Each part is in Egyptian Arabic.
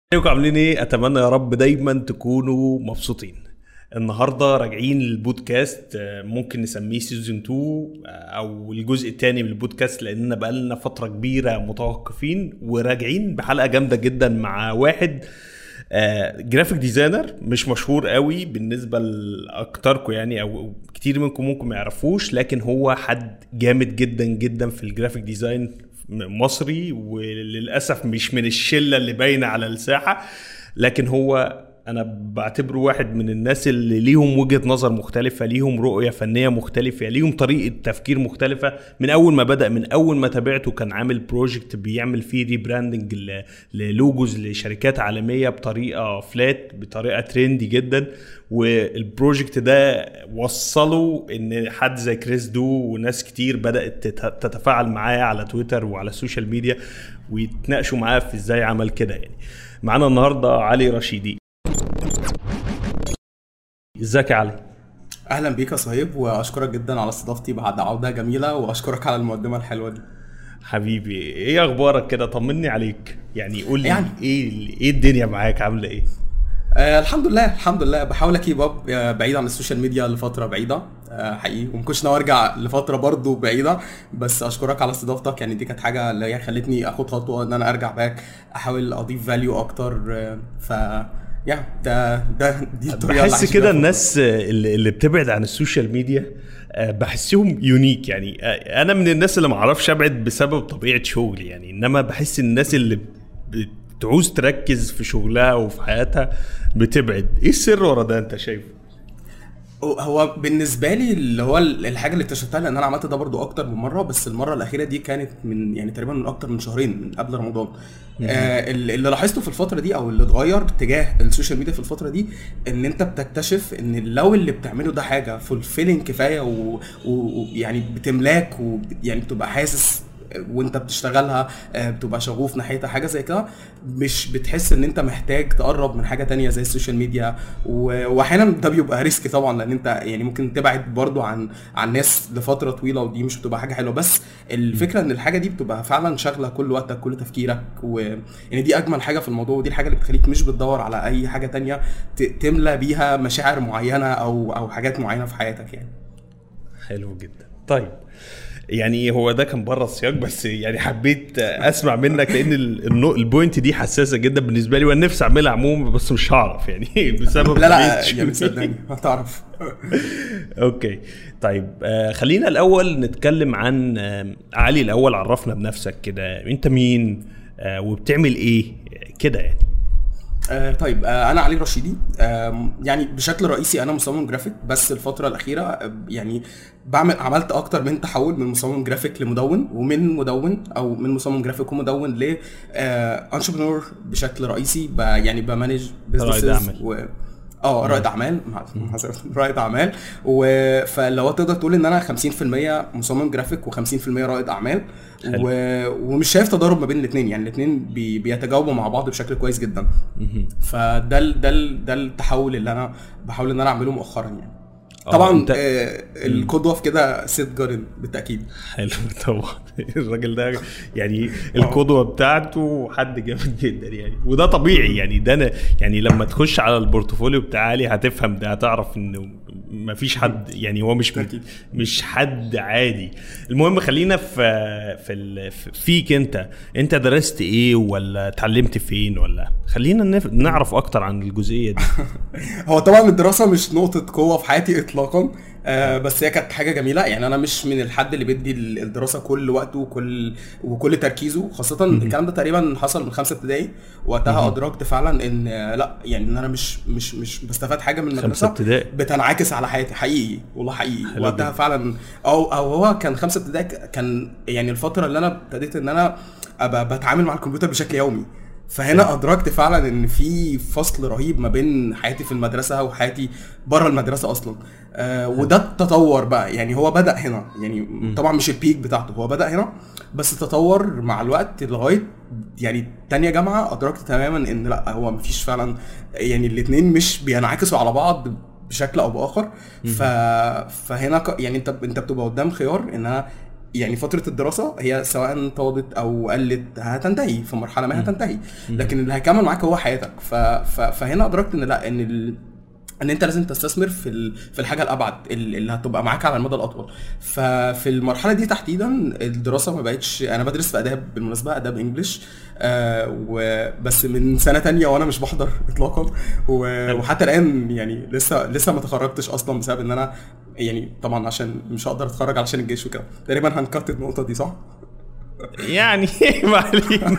ازيكم عاملين ايه اتمنى يا رب دايما تكونوا مبسوطين النهارده راجعين للبودكاست آه، ممكن نسميه سيزون 2 آه، او الجزء الثاني من البودكاست لاننا بقالنا فتره كبيره متوقفين وراجعين بحلقه جامده جدا مع واحد جرافيك ديزاينر مش مشهور قوي بالنسبه لاكتركم يعني او كتير منكم ممكن ما يعرفوش لكن هو حد جامد جدا جدا في الجرافيك ديزاين مصري وللاسف مش من الشله اللي باينه على الساحه لكن هو انا بعتبره واحد من الناس اللي ليهم وجهه نظر مختلفه ليهم رؤيه فنيه مختلفه ليهم طريقه تفكير مختلفه من اول ما بدا من اول ما تابعته كان عامل بروجكت بيعمل فيه ريبراندنج للوجوز لشركات عالميه بطريقه فلات بطريقه ترندي جدا والبروجكت ده وصله ان حد زي كريس دو وناس كتير بدات تت- تتفاعل معاه على تويتر وعلى السوشيال ميديا ويتناقشوا معاه في ازاي عمل كده يعني معانا النهارده علي رشيدي ازيك يا علي اهلا بيك يا صهيب واشكرك جدا على استضافتي بعد عوده جميله واشكرك على المقدمه الحلوه دي حبيبي ايه اخبارك كده طمني عليك يعني قول لي يعني. ايه ايه الدنيا معاك عامله ايه آه الحمد لله الحمد لله بحاول اكيب اب آه، بعيد عن السوشيال ميديا لفتره بعيده آه حقيقي ومكنتش ناوي ارجع لفتره برضو بعيده بس اشكرك على استضافتك يعني دي كانت حاجه اللي هي خلتني اخد خطوه ان انا ارجع باك احاول اضيف فاليو اكتر آه ف يا ده ده دي الطريقه اللي بحس عايش كده بيها الناس اللي, اللي بتبعد عن السوشيال ميديا آه، بحسهم يونيك يعني آه، انا من الناس اللي ما اعرفش ابعد بسبب طبيعه شغلي يعني انما بحس الناس اللي بتعوز تركز في شغلها وفي حياتها بتبعد ايه السر ورا ده انت شايفه هو بالنسبه لي اللي هو الحاجه اللي اكتشفتها لان انا عملت ده برضو اكتر من مره بس المره الاخيره دي كانت من يعني تقريبا من اكتر من شهرين من قبل رمضان آه اللي اللي لاحظته في الفتره دي او اللي اتغير تجاه السوشيال ميديا في الفتره دي ان انت بتكتشف ان لو اللي بتعمله ده حاجه فولفيلنج كفايه ويعني و... ويعني بتملاك ويعني بتبقى حاسس وانت بتشتغلها آه، بتبقى شغوف ناحيتها حاجه زي كده مش بتحس ان انت محتاج تقرب من حاجه تانية زي السوشيال ميديا و- واحيانا ده بيبقى ريسك طبعا لان انت يعني ممكن تبعد برضو عن عن ناس لفتره طويله ودي مش بتبقى حاجه حلوه بس الفكره ان الحاجه دي بتبقى فعلا شاغله كل وقتك كل تفكيرك و يعني دي اجمل حاجه في الموضوع ودي الحاجه اللي بتخليك مش بتدور على اي حاجه تانية ت- تملى بيها مشاعر معينه او او حاجات معينه في حياتك يعني حلو جدا طيب يعني هو ده كان بره السياق بس يعني حبيت اسمع منك لان ال- النو- البوينت دي حساسه جدا بالنسبه لي وانا نفسي اعملها عموما بس مش هعرف يعني بسبب لا طبيعة لا شغلي. يعني صدقني هتعرف اوكي طيب آه خلينا الاول نتكلم عن آه علي الاول عرفنا بنفسك كده انت مين آه وبتعمل ايه كده يعني آه طيب آه انا علي رشيدي آه يعني بشكل رئيسي انا مصمم جرافيك بس الفتره الاخيره آه يعني بعمل عملت اكتر من تحول من مصمم جرافيك لمدون ومن مدون او من مصمم جرافيك ومدون ل انتربرنور بشكل رئيسي ب يعني بمانج رائد أعمال. و اه رائد اعمال مع- معذرة، رائد اعمال و فلو تقدر تقول ان انا 50% مصمم جرافيك و50% رائد اعمال حلو. و... ومش شايف تضارب ما بين الاثنين يعني الاثنين بي... بيتجاوبوا مع بعض بشكل كويس جدا فده ال... ده ال... ده التحول اللي انا بحاول ان انا اعمله مؤخرا يعني آه، طبعا أنت- آه القدوه في كده سيت جارن بالتاكيد حلو طبعا الراجل ده يعني القدوه بتاعته حد جامد جدا يعني وده طبيعي يعني ده أنا يعني لما تخش على البورتفوليو بتاع علي هتفهم ده هتعرف انه ما فيش حد يعني هو مش أكيد. مش حد عادي المهم خلينا في في ال- فيك انت انت درست ايه ولا اتعلمت فين ولا خلينا نف- نعرف اكتر عن الجزئيه دي هو طبعا الدراسه مش نقطه قوه في حياتي اطلاقا آه بس هي كانت حاجه جميله يعني انا مش من الحد اللي بيدي ال- الدراسه كل وقته وكل وكل تركيزه خاصه الكلام ده تقريبا حصل من خمسه ابتدائي وقتها ادركت فعلا ان آه، لا يعني ان انا مش مش مش بستفاد حاجه من المدرسه ابتدائي. بتنعكس على حياتي حقيقي والله حقيقي حلو وقتها جدا. فعلا او او هو كان خمسه ابتدائي كان يعني الفتره اللي انا ابتديت ان انا ابقى بتعامل مع الكمبيوتر بشكل يومي فهنا ادركت فعلا ان في فصل رهيب ما بين حياتي في المدرسه وحياتي بره المدرسه اصلا آه وده التطور بقى يعني هو بدا هنا يعني طبعا مش البيك بتاعته هو بدا هنا بس تطور مع الوقت لغايه يعني تانية جامعه ادركت تماما ان لا هو مفيش فعلا يعني الاتنين مش بينعكسوا على بعض بشكل او باخر ف... فهنا ك... يعني انت انت بتبقى قدام خيار ان انا يعني فتره الدراسه هي سواء طالت او قلت هتنتهي في مرحله ما هتنتهي لكن اللي هيكمل معاك هو حياتك ف... ف... فهنا ادركت ان لا ان ال... ان انت لازم تستثمر في ال- في الحاجه الابعد ال- اللي هتبقى معاك على المدى الاطول ففي المرحله دي تحديدا الدراسه ما بقتش انا بدرس في اداب بالمناسبه اداب انجلش آه وبس من سنه تانية وانا مش بحضر اطلاقا و- وحتى الان يعني لسه لسه ما تخرجتش اصلا بسبب ان انا يعني طبعا عشان مش هقدر اتخرج علشان الجيش وكده تقريبا هنكت النقطه دي صح؟ يعني ما علينا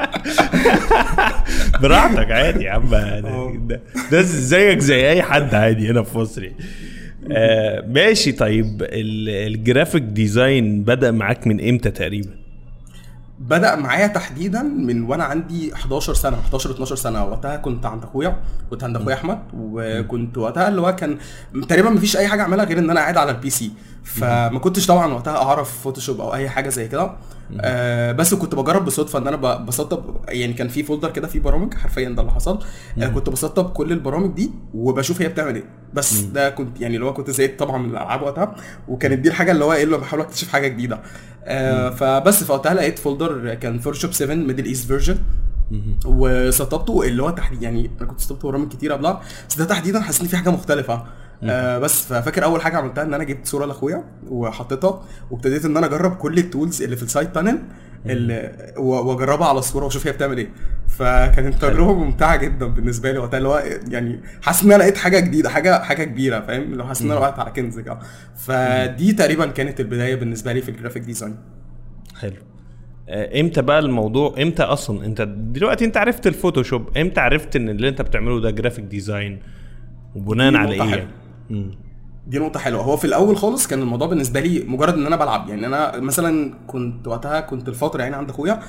براحتك عادي يا عم اه. ده, ده زيك زي اي حد عادي هنا في مصر يعني. آه ماشي طيب ال- الجرافيك ديزاين بدأ معاك من امتى تقريبا؟ بدأ معايا تحديدا من وانا عندي 11 سنه 11 12 سنه وقتها كنت عند اخويا كنت عند اخويا احمد وكنت وقتها اللي هو كان تقريبا مفيش اي حاجه اعملها غير ان انا قاعد على البي سي فما كنتش طبعا وقتها اعرف فوتوشوب او اي حاجه زي كده آه بس كنت بجرب بالصدفه ان انا ب- بسطب يعني كان في فولدر كده فيه برامج حرفيا ده اللي حصل آه كنت بسطب كل البرامج دي وبشوف هي بتعمل ايه بس ده كنت يعني اللي هو كنت زهقت طبعا من الالعاب وقتها وكانت دي الحاجه اللي هو ايه اللي بحاول اكتشف حاجه جديده آه فبس فوقتها لقيت فولدر كان فوتوشوب 7 ميدل ايست فيرجن وسطبته اللي هو تحديد يعني انا كنت سطبت برامج كتير قبلها بس ده تحديدا حسيت ان في حاجه مختلفه آه بس ففاكر اول حاجه عملتها ان انا جبت صوره لاخويا وحطيتها وابتديت ان انا اجرب كل التولز اللي في السايد بانل اللي و- واجربها على الصوره واشوف هي بتعمل ايه فكانت تجربه ممتعه جدا بالنسبه لي وقتها اللي هو يعني حاسس ان انا لقيت حاجه جديده حاجه حاجه كبيره فاهم اللي هو حاسس ان انا وقعت على كنز كده فدي تقريبا كانت البدايه بالنسبه لي في الجرافيك ديزاين حلو آه، امتى بقى الموضوع امتى اصلا انت دلوقتي انت عرفت الفوتوشوب امتى عرفت ان اللي انت بتعمله ده جرافيك ديزاين وبناء دي على نقطة ايه حلوة. مم. دي نقطة حلوة هو في الأول خالص كان الموضوع بالنسبة لي مجرد إن أنا بلعب يعني أنا مثلا كنت وقتها كنت الفترة يعني عند أخويا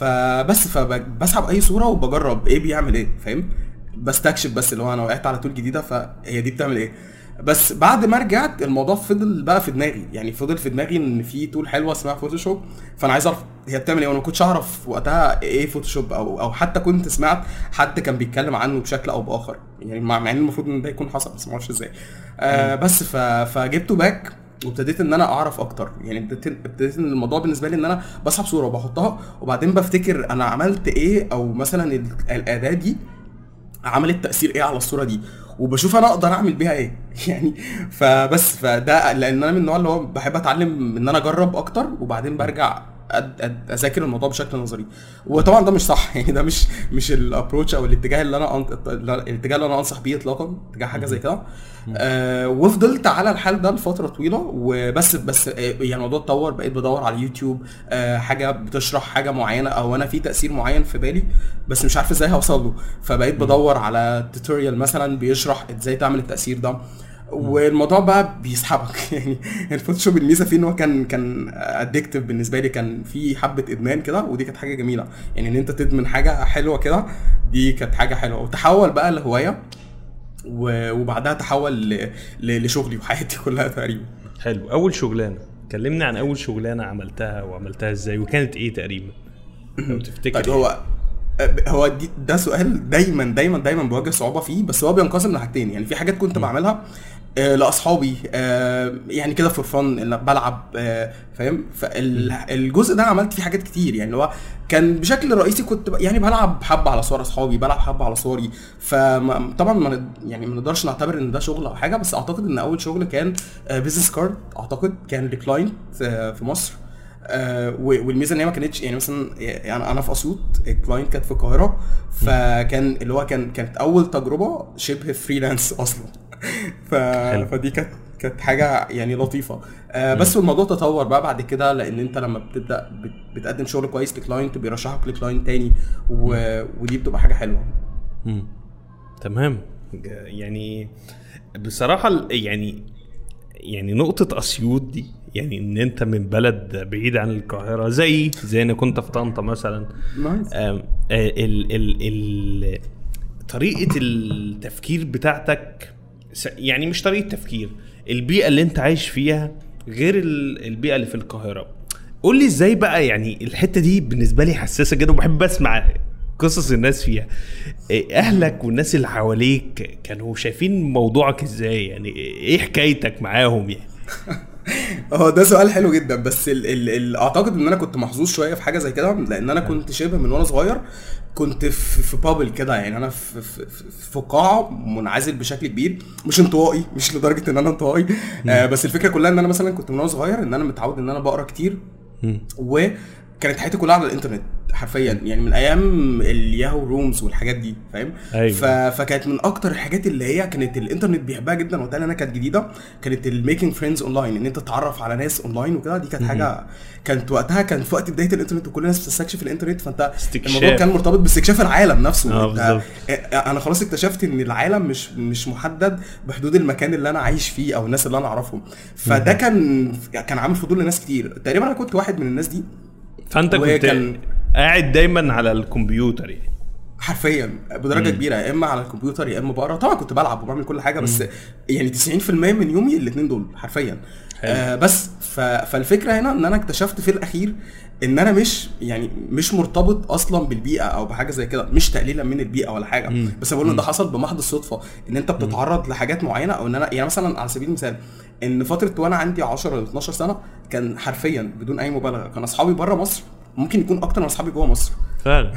فبس فبسحب أي صورة وبجرب إيه بيعمل إيه فاهم بستكشف بس اللي هو أنا وقعت على تول جديدة فهي دي بتعمل إيه بس بعد ما رجعت الموضوع فضل بقى في دماغي يعني فضل في دماغي ان في تول حلوه اسمها فوتوشوب فانا عايز اعرف هي بتعمل ايه وانا ما كنتش اعرف وقتها ايه فوتوشوب او او حتى كنت سمعت حد كان بيتكلم عنه بشكل او باخر يعني مع مع ان المفروض ان ده يكون حصل بس ما اعرفش ازاي آه بس ف... فجبته باك وابتديت ان انا اعرف اكتر يعني ابتديت ابتديت ان الموضوع بالنسبه لي ان انا بسحب صوره وبحطها وبعدين بفتكر انا عملت ايه او مثلا ال- الاداه دي عملت تاثير ايه على الصوره دي وبشوف انا اقدر اعمل بيها ايه يعني فبس فده لان انا من النوع اللي هو بحب اتعلم ان انا اجرب اكتر وبعدين برجع أد أد اذاكر الموضوع بشكل نظري وطبعا ده مش صح يعني ده مش مش الابروتش او الاتجاه اللي انا أن- الاتجاه اللي انا انصح بيه اطلاقا اتجاه حاجه زي كده آه وفضلت على الحال ده لفتره طويله وبس بس آه، يعني الموضوع اتطور بقيت بدور على اليوتيوب آه حاجه بتشرح حاجه معينه او انا في تاثير معين في بالي بس مش عارف ازاي هوصل له فبقيت بدور على توتوريال مثلا بيشرح ازاي تعمل التاثير ده والموضوع بقى بيسحبك يعني الفوتوشوب الميزه فيه ان هو كان كان ادكتيف بالنسبه لي كان في حبه ادمان كده ودي كانت حاجه جميله يعني ان انت تدمن حاجه حلوه كده دي كانت حاجه حلوه وتحول بقى لهوايه و- وبعدها تحول ل- ل- لشغلي وحياتي كلها تقريبا حلو اول شغلانه كلمني عن اول شغلانه عملتها وعملتها ازاي وكانت ايه تقريبا لو تفتكر طيب هو هو دي ده سؤال دايما دايما دايما بواجه صعوبه فيه بس هو بينقسم لحاجتين يعني في حاجات كنت بعملها آه، لاصحابي آه، يعني كده فور فن بلعب آه، فاهم فالجزء ده عملت فيه حاجات كتير يعني اللي هو كان بشكل رئيسي كنت ب- يعني بلعب حبه على صور اصحابي بلعب حبه على صوري فطبعا ما ند- يعني ما نقدرش نعتبر ان ده شغل او حاجه بس اعتقد ان اول شغل كان بيزنس كارد اعتقد كان لكلاينت آه، في مصر آه، و- والميزه ان هي ما كانتش يعني مثلا يعني انا في اسيوط الكلاينت كانت في القاهره فكان اللي هو كان كانت اول تجربه شبه فريلانس اصلا ف... حلو. فدي كانت كانت حاجه يعني لطيفه آه بس الموضوع تطور بقى بعد كده لان انت لما بتبدا بت- بتقدم شغل كويس لكلاينت بيرشحك لكلاينت تاني و... ودي بتبقى حاجه حلوه مم. تمام ج- يعني بصراحة ال- يعني يعني نقطة أسيوط دي يعني إن أنت من بلد بعيد عن القاهرة زي زي أنا كنت في طنطا مثلا نايس آم، آه، ال ال ال طريقة التفكير بتاعتك س- يعني مش طريقة تفكير البيئة اللي أنت عايش فيها غير ال- البيئة اللي في القاهرة قول لي ازاي بقى يعني الحتة دي بالنسبة لي حساسة جدا وبحب اسمع قصص الناس فيها إيه اهلك والناس اللي حواليك كانوا شايفين موضوعك ازاي يعني ايه حكايتك معاهم يعني هو ده سؤال حلو جدا بس ال ال ال اعتقد ان انا كنت محظوظ شويه في حاجه زي كده لان انا كنت شبه من وانا صغير كنت في في بابل كده يعني انا في في, في- في قاعه منعزل بشكل كبير مش انطوائي مش لدرجه ان انا انطوائي آه بس الفكره كلها ان انا مثلا كنت من وانا صغير ان انا متعود ان انا بقرا كتير وكانت حياتي كلها على الانترنت حرفيا يعني من ايام الياهو رومز والحاجات دي فاهم أيوة. ف... فكانت من اكتر الحاجات اللي هي كانت الانترنت بيحبها جدا وقتها لأن انا كانت جديده كانت الميكينج فريندز اونلاين ان انت تتعرف على ناس اونلاين وكده دي كانت حاجه كانت وقتها كان في وقت بدايه الانترنت وكل الناس بتستكشف الانترنت فانت استكشاف. الموضوع كان مرتبط باستكشاف العالم نفسه آه، أنت- بالظبط. انا خلاص اكتشفت ان العالم مش مش محدد بحدود المكان اللي انا عايش فيه او الناس اللي انا اعرفهم فده كان كان عامل فضول لناس كتير تقريبا انا كنت واحد من الناس دي فانت كنت وكان- قاعد دايما على الكمبيوتر يعني حرفيا بدرجه كبيره يا اما على الكمبيوتر يا اما بقرا طبعا كنت بلعب وبعمل كل حاجه بس يعني 90% من يومي الاثنين دول حرفيا حلو. آه بس ف... فالفكره هنا ان انا اكتشفت في الاخير ان انا مش يعني مش مرتبط اصلا بالبيئه او بحاجه زي كده مش تقليلا من البيئه ولا حاجه بس أنا بقول ان ده حصل بمحض الصدفه ان انت بتتعرض لحاجات معينه او ان انا يعني مثلا على سبيل المثال ان فتره وانا عندي 10 ل 12 سنه كان حرفيا بدون اي مبالغه كان اصحابي بره مصر ممكن يكون اكتر من اصحابي جوه مصر فعلا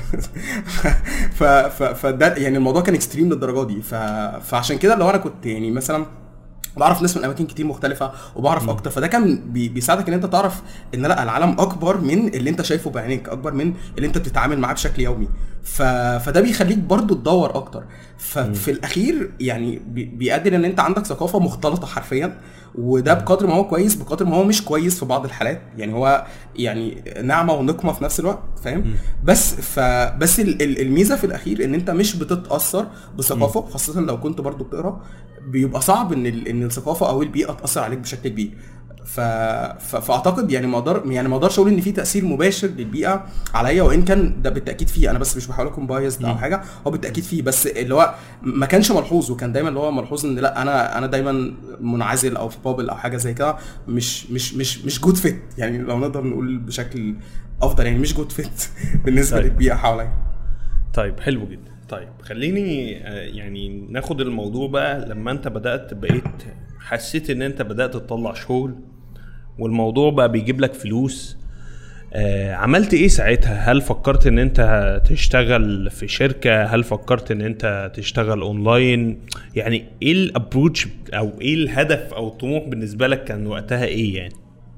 ف... ف... فده يعني الموضوع كان اكستريم للدرجه دي ف... فعشان كده لو انا كنت يعني مثلا بعرف ناس من اماكن كتير مختلفه وبعرف اكتر فده كان بي... بيساعدك ان انت تعرف ان لا العالم اكبر من اللي انت شايفه بعينيك اكبر من اللي انت بتتعامل معاه بشكل يومي ف... فده بيخليك برضو تدور اكتر ففي الاخير يعني بي... بيؤدي ان انت عندك ثقافه مختلطه حرفيا وده بقدر ما هو كويس بقدر ما هو مش كويس في بعض الحالات يعني هو يعني نعمه ونقمه في نفس الوقت فاهم بس ف بس ال- ال- الميزه في الاخير ان انت مش بتتاثر بثقافه خاصه لو كنت برضو بتقرا بيبقى صعب ان ال- ان الثقافه او البيئه تاثر عليك بشكل كبير ف... ف... فاعتقد يعني ما اقدر يعني ما اقدرش اقول ان في تاثير مباشر للبيئه عليا وان كان ده بالتاكيد فيه انا بس مش بحاول اكون بايظ او حاجه هو بالتاكيد فيه بس اللي هو ما كانش ملحوظ وكان دايما اللي هو ملحوظ ان لا انا انا دايما منعزل او في بابل او حاجه زي كده مش مش مش مش جود فيت يعني لو نقدر نقول بشكل افضل يعني مش جود فيت بالنسبه طيب. للبيئه حواليا طيب حلو جدا طيب خليني آه، يعني ناخد الموضوع بقى لما انت بدات بقيت حسيت ان انت بدات تطلع شغل والموضوع بقى بيجيب لك فلوس آه عملت ايه ساعتها هل فكرت ان انت تشتغل في شركة هل فكرت ان انت تشتغل اونلاين يعني ايه الابروتش او ايه الهدف او الطموح بالنسبة لك كان وقتها ايه يعني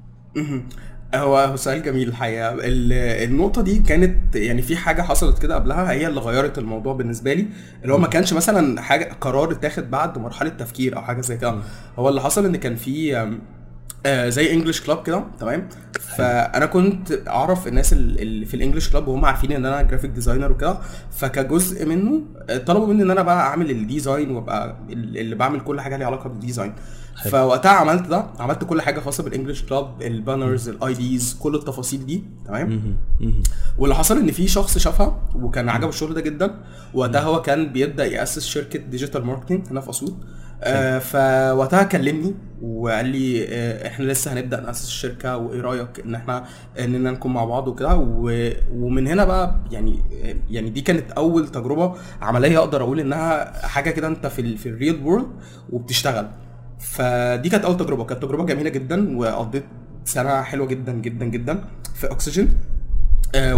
هو هو سؤال جميل الحقيقه ال- النقطه دي كانت يعني في حاجه حصلت كده قبلها هي اللي غيرت الموضوع بالنسبه لي اللي هو ما كانش مثلا حاجه قرار اتاخد بعد مرحله تفكير او حاجه زي كده هو اللي حصل ان كان في آم، آه زي انجلش كلاب كده تمام فانا كنت اعرف الناس ال- اللي في الانجلش كلاب وهم عارفين ان انا جرافيك ديزاينر وكده فكجزء منه آه، طلبوا مني ان انا بقى اعمل الديزاين وابقى ال- اللي بعمل كل حاجه ليها علاقه بالديزاين فوقتها عملت ده عملت كل حاجه خاصه بالانجلش كلاب البانرز الاي ديز كل التفاصيل دي تمام واللي حصل ان في شخص شافها وكان عجبه الشغل ده جدا وقتها هو كان بيبدا ياسس شركه ديجيتال ماركتنج هنا في اسيوط آه فوقتها كلمني وقال لي آه احنا لسه هنبدا ناسس الشركه وايه رايك ان احنا اننا نكون مع بعض وكده و- ومن هنا بقى يعني يعني دي كانت اول تجربه عمليه اقدر اقول انها حاجه كده انت في ال في الريل وورلد وبتشتغل فدي كانت اول تجربه كانت تجربه جميله جدا وقضيت سنه حلوه جدا جدا جدا في اوكسجين آه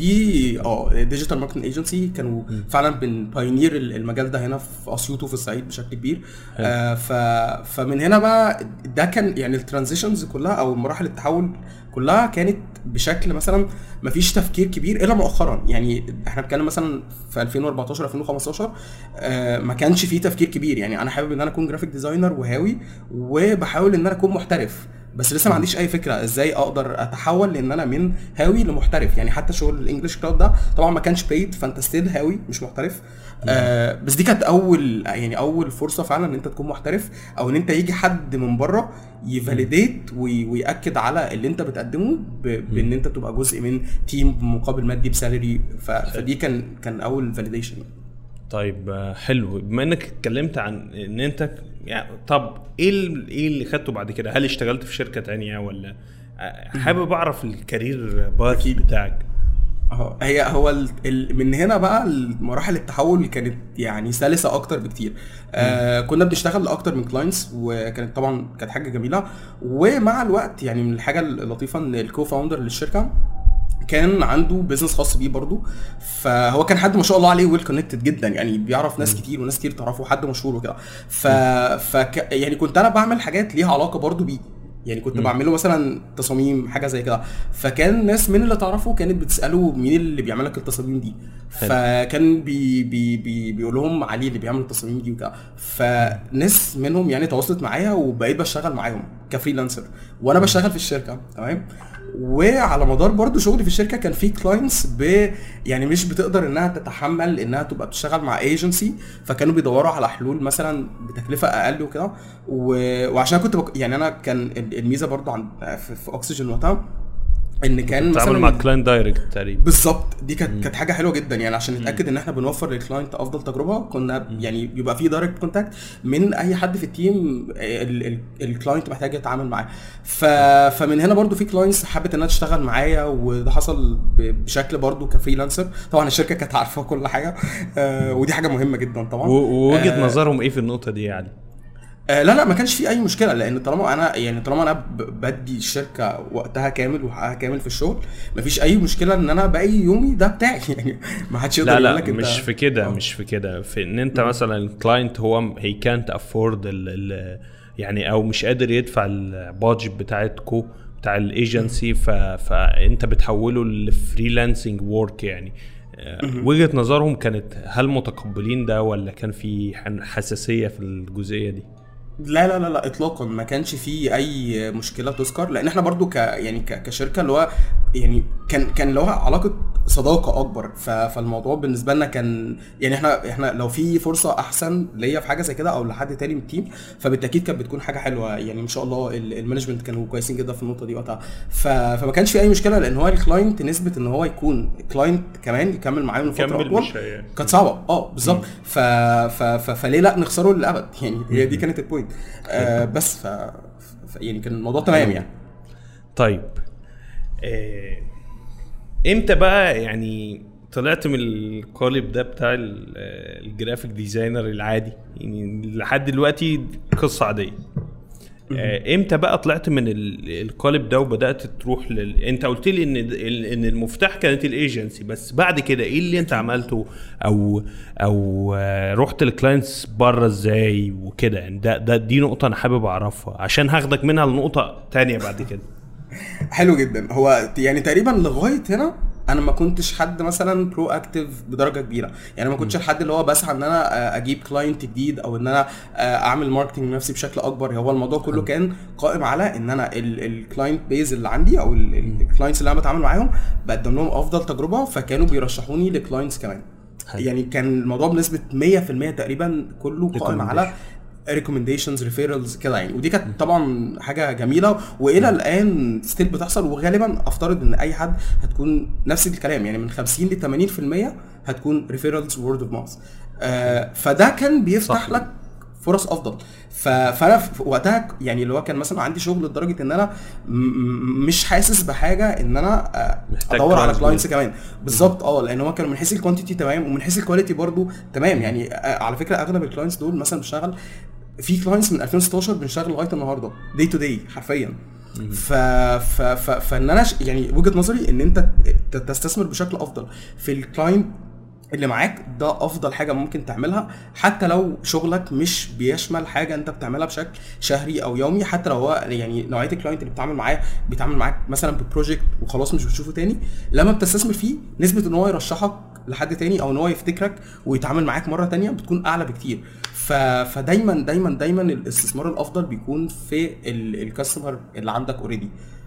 ودي اه ديجيتال ماركتنج ايجنسي كانوا فعلا بن بايونير المجال ده هنا في اسيوط وفي الصعيد بشكل كبير آه ف فمن هنا بقى ده كان يعني الترانزيشنز كلها او مراحل التحول كلها كانت بشكل مثلا ما فيش تفكير كبير الا مؤخرا يعني احنا بنتكلم مثلا في 2014 2015 آه ما كانش فيه تفكير كبير يعني انا حابب ان انا اكون جرافيك ديزاينر وهاوي وبحاول ان انا اكون محترف بس لسه ما عنديش اي فكره ازاي اقدر اتحول لان انا من هاوي لمحترف يعني حتى شغل الانجليش كلاود ده طبعا ما كانش بيد فانت ستيل هاوي مش محترف آه بس دي كانت اول يعني اول فرصه فعلا ان انت تكون محترف او ان انت يجي حد من بره يفاليديت وي- وياكد على اللي انت بتقدمه ب- بان انت تبقى جزء من تيم مقابل مادي بسالري ف- فدي كان كان اول فاليديشن طيب آه، حلو بما انك اتكلمت عن ان انت يعني طب ايه ال- ايه اللي خدته بعد كده هل اشتغلت في شركه تانية ولا آه، حابب اعرف الكارير باث بتاعك اه هي هو ال... ال... من هنا بقى مراحل التحول كانت يعني سلسه اكتر بكتير آه كنا بنشتغل لاكتر من كلاينتس وكانت طبعا كانت حاجه جميله ومع الوقت يعني من الحاجه اللطيفه ان الكو فاوندر للشركه كان عنده بيزنس خاص بيه برضه فهو كان حد ما شاء الله عليه ويل كونكتد جدا يعني بيعرف ناس كتير وناس كتير تعرفه حد مشهور وكده ف... ف يعني كنت انا بعمل حاجات ليها علاقه برضه بيه يعني كنت بعمله مثلا تصاميم حاجه زي كده فكان ناس من اللي تعرفه كانت بتساله مين اللي بيعمل لك التصاميم دي فكان بي بي بي بيقول لهم علي اللي بيعمل التصاميم دي وكده فناس منهم يعني تواصلت معايا وبقيت بشتغل معاهم كفريلانسر وانا بشتغل في الشركه تمام وعلى مدار برضو شغلي في الشركه كان في كلاينتس ب يعني مش بتقدر انها تتحمل انها تبقى بتشتغل مع ايجنسي فكانوا بيدوروا على حلول مثلا بتكلفه اقل وكده و... وعشان كنت بك... يعني انا كان الميزه برضو عن في, في اوكسجين وقتها ان كان مثلا مع كلاينت دايركت تقريبا بالظبط دي كانت كانت حاجه حلوه جدا يعني عشان نتاكد ان احنا بنوفر للكلاينت افضل تجربه كنا يعني يبقى في دايركت كونتاكت من اي حد في التيم الكلاينت محتاج يتعامل معاه ف... فمن هنا برضو في كلاينتس حبت انها تشتغل معايا وده حصل بشكل برضو كفريلانسر طبعا الشركه كانت عارفه كل حاجه آه ودي حاجه مهمه جدا طبعا ووجهه آه نظرهم ايه في النقطه دي يعني آه لا لا ما كانش في اي مشكله لان طالما انا يعني طالما انا بدي الشركه وقتها كامل وحقها كامل في الشغل ما فيش اي مشكله ان انا باقي يومي ده بتاعي يعني ما حدش يقدر لا لا مش في كده أوه. مش في كده في ان انت مثلا الكلاينت هو هي كانت افورد يعني او مش قادر يدفع البادجت بتاعتكو بتاع الايجنسي فانت بتحوله لفريلانسنج وورك يعني وجهه نظرهم كانت هل متقبلين ده ولا كان في حساسيه في الجزئيه دي؟ لا لا لا لا اطلاقا ما كانش فيه اي مشكله تذكر لان احنا برضو ك يعني ك كشركه اللي هو يعني كان كان له علاقه صداقه اكبر فالموضوع بالنسبه لنا كان يعني احنا احنا لو في فرصه احسن ليا في حاجه زي كده او لحد تاني من التيم فبالتاكيد كانت بتكون حاجه حلوه يعني ما شاء الله المانجمنت كانوا كويسين جدا في النقطه دي وقتها فما كانش في اي مشكله لان هو الكلاينت نسبه ان هو يكون كلاينت كمان يكمل معايا من فتره اطول كانت صعبه اه بالظبط ف... ف... ف... فليه لا نخسره للابد يعني هي دي كانت البوينت آه بس ف... ف... يعني كان الموضوع تمام يعني طيب إيه امتى بقى يعني طلعت من القالب ده بتاع الجرافيك ديزاينر العادي يعني لحد دلوقتي قصه عاديه امتى بقى طلعت من القالب ده وبدات تروح لل... انت قلت لي ان ان المفتاح كانت الايجنسي بس بعد كده ايه اللي انت عملته او او رحت للكلاينتس بره ازاي وكده يعني ده ده دي نقطه انا حابب اعرفها عشان هاخدك منها لنقطه تانية بعد كده حلو جدا هو يعني تقريبا لغايه هنا انا ما كنتش حد مثلا برو اكتيف بدرجه كبيره يعني ما كنتش الحد اللي هو بسعى ان انا اجيب كلاينت جديد او ان انا اعمل ماركتنج لنفسي بشكل اكبر هو الموضوع كله كان قائم على ان انا الكلاينت بيز اللي عندي او الكلاينتس اللي انا بتعامل معاهم بقدم لهم افضل تجربه فكانوا بيرشحوني لكلاينتس كمان يعني كان الموضوع بنسبه 100% تقريبا كله قائم على ريكومنديشنز ريفيرالز كده يعني ودي كانت طبعا حاجه جميله والى الان ستيل بتحصل وغالبا افترض ان اي حد هتكون نفس الكلام يعني من 50 ل 80% هتكون ريفيرالز وورد اوف ماوث فده كان بيفتح صح. لك فرص افضل فانا في وقتها يعني اللي هو كان مثلا عندي شغل لدرجه ان انا مش حاسس بحاجه ان انا ادور على كلاينتس كمان بالظبط اه لان هو كان من حيث الكوانتيتي تمام ومن حيث الكواليتي برضو تمام يعني على فكره اغلب الكلاينتس دول مثلا بشتغل في كلاينتس من 2016 بنشتغل لغايه النهارده دي تو دي حرفيا ف... ف... ف... فان انا ش... يعني وجهه نظري ان انت تستثمر بشكل افضل في الكلاينت اللي معاك ده افضل حاجه ممكن تعملها حتى لو شغلك مش بيشمل حاجه انت بتعملها بشكل شهري او يومي حتى لو هو يعني نوعيه الكلاينت اللي بتتعامل معاه بيتعامل معاك مثلا ببروجكت وخلاص مش بتشوفه تاني لما بتستثمر فيه نسبه ان هو يرشحك لحد تاني او ان هو يفتكرك ويتعامل معاك مره تانية بتكون اعلى بكتير ف... فدايما دايما دايما الاستثمار الافضل بيكون في الكاستمر اللي عندك اوريدي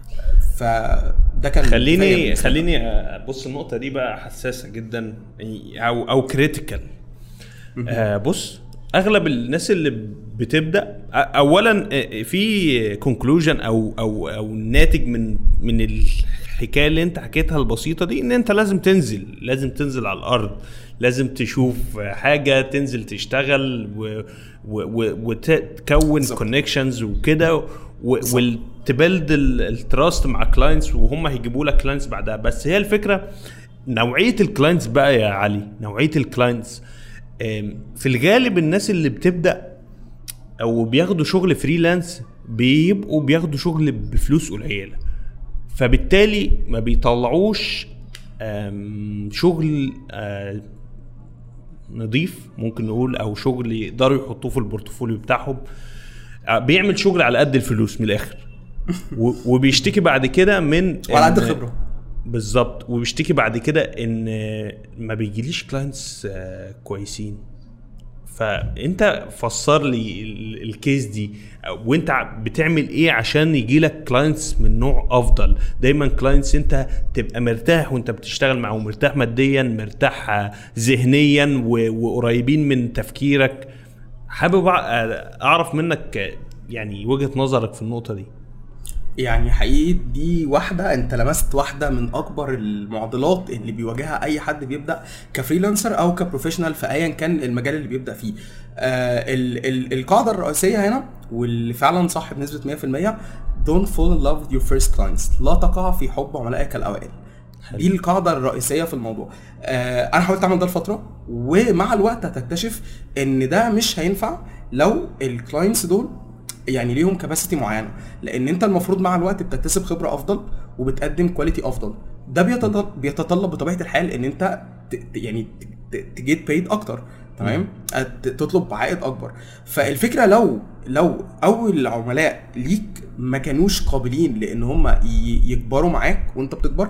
فده كان خليني خليني ابص النقطه دي بقى حساسه جدا او او كريتيكال آه بص اغلب الناس اللي بتبدا اولا في كونكلوجن او او او ناتج من من الحكايه اللي انت حكيتها البسيطه دي ان انت لازم تنزل لازم تنزل على الارض لازم تشوف حاجه تنزل تشتغل وتكون كونكشنز وكده وتبلد التراست مع كلاينتس وهم هيجيبوا لك كلاينتس بعدها بس هي الفكره نوعيه الكلاينتس بقى يا علي نوعيه الكلاينتس آم، في الغالب الناس اللي بتبدا او بياخدوا شغل فريلانس بيبقوا بياخدوا شغل بفلوس قليله فبالتالي ما بيطلعوش آم، شغل آه، نظيف ممكن نقول او شغل يقدروا يحطوه في البورتفوليو بتاعهم آه، بيعمل شغل على قد الفلوس من الاخر و- وبيشتكي بعد كده من وعلى قد إن- الخبره بالظبط وبيشتكي بعد كده ان ما بيجيليش كلاينتس كويسين فانت فسر لي ال- الكيس دي أو- وانت ع- بتعمل ايه عشان يجيلك كلاينتس من نوع افضل دايما كلاينتس انت تبقى مرتاح وانت بتشتغل معاهم مرتاح ماديا مرتاح آه، ذهنيا و- وقريبين من تفكيرك حابب أع- اعرف منك آه، يعني وجهة نظرك في النقطة دي يعني حقيقي دي واحدة انت لمست واحدة من اكبر المعضلات اللي بيواجهها اي حد بيبدأ كفريلانسر او كبروفيشنال في ايا كان المجال اللي بيبدأ فيه آه ال ال القاعدة الرئيسية هنا واللي فعلا صح بنسبة 100% don't fall in love with your first clients لا تقع في حب عملائك الاوائل دي القاعده الرئيسيه في الموضوع آه انا حاولت اعمل ده لفتره ومع الوقت هتكتشف ان ده مش هينفع لو الكلاينتس دول يعني ليهم كباسيتي معينه لان انت المفروض مع الوقت بتكتسب خبره افضل وبتقدم كواليتي افضل ده بيتطلب بيتطلب بطبيعه الحال ان انت ت- ت- يعني تجيت بايد اكتر تمام آه، ت- تطلب عائد اكبر فالفكره لو لو اول العملاء ليك ما كانوش قابلين لان هم ي- يكبروا معاك وانت بتكبر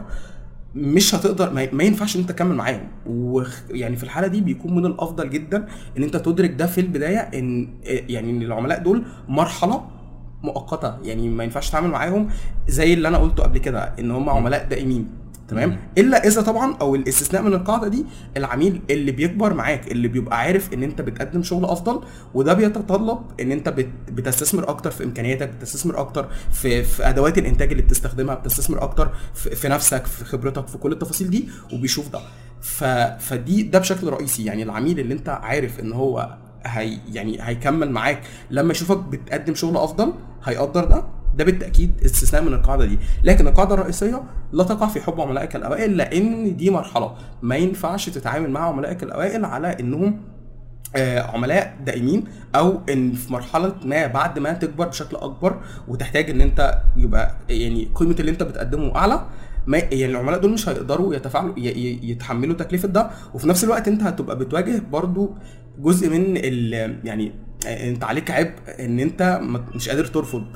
مش هتقدر ما ما ينفعش ان انت تكمل معاهم ويعني في الحاله دي بيكون من الافضل جدا ان انت تدرك ده في البدايه ان يعني ان العملاء دول مرحله مؤقته يعني ما ينفعش تتعامل معاهم زي اللي انا قلته قبل كده ان هم عملاء دائمين تمام الا اذا طبعا او الاستثناء من القاعده دي العميل اللي بيكبر معاك اللي بيبقى عارف ان انت بتقدم شغل افضل وده بيتطلب ان انت بت بتستثمر اكتر في امكانياتك بتستثمر اكتر في في ادوات الانتاج اللي بتستخدمها بتستثمر اكتر في, في نفسك في خبرتك في كل التفاصيل دي وبيشوف ده ف فدي ده بشكل رئيسي يعني العميل اللي انت عارف ان هو هي يعني هيكمل معاك لما يشوفك بتقدم شغل افضل هيقدر ده ده بالتاكيد استثناء من القاعده دي لكن القاعده الرئيسيه لا تقع في حب عملائك الاوائل لان دي مرحله ما ينفعش تتعامل مع عملائك الاوائل على انهم آه، عملاء دائمين او ان في مرحله ما بعد ما تكبر بشكل اكبر وتحتاج ان انت يبقى يعني قيمه اللي انت بتقدمه اعلى ما يعني العملاء دول مش هيقدروا يتفاعلوا ي- ي- يتحملوا تكلفه ده وفي نفس الوقت انت هتبقى بتواجه برضو جزء من ال يعني آه، انت عليك عبء ان انت ما- مش قادر ترفض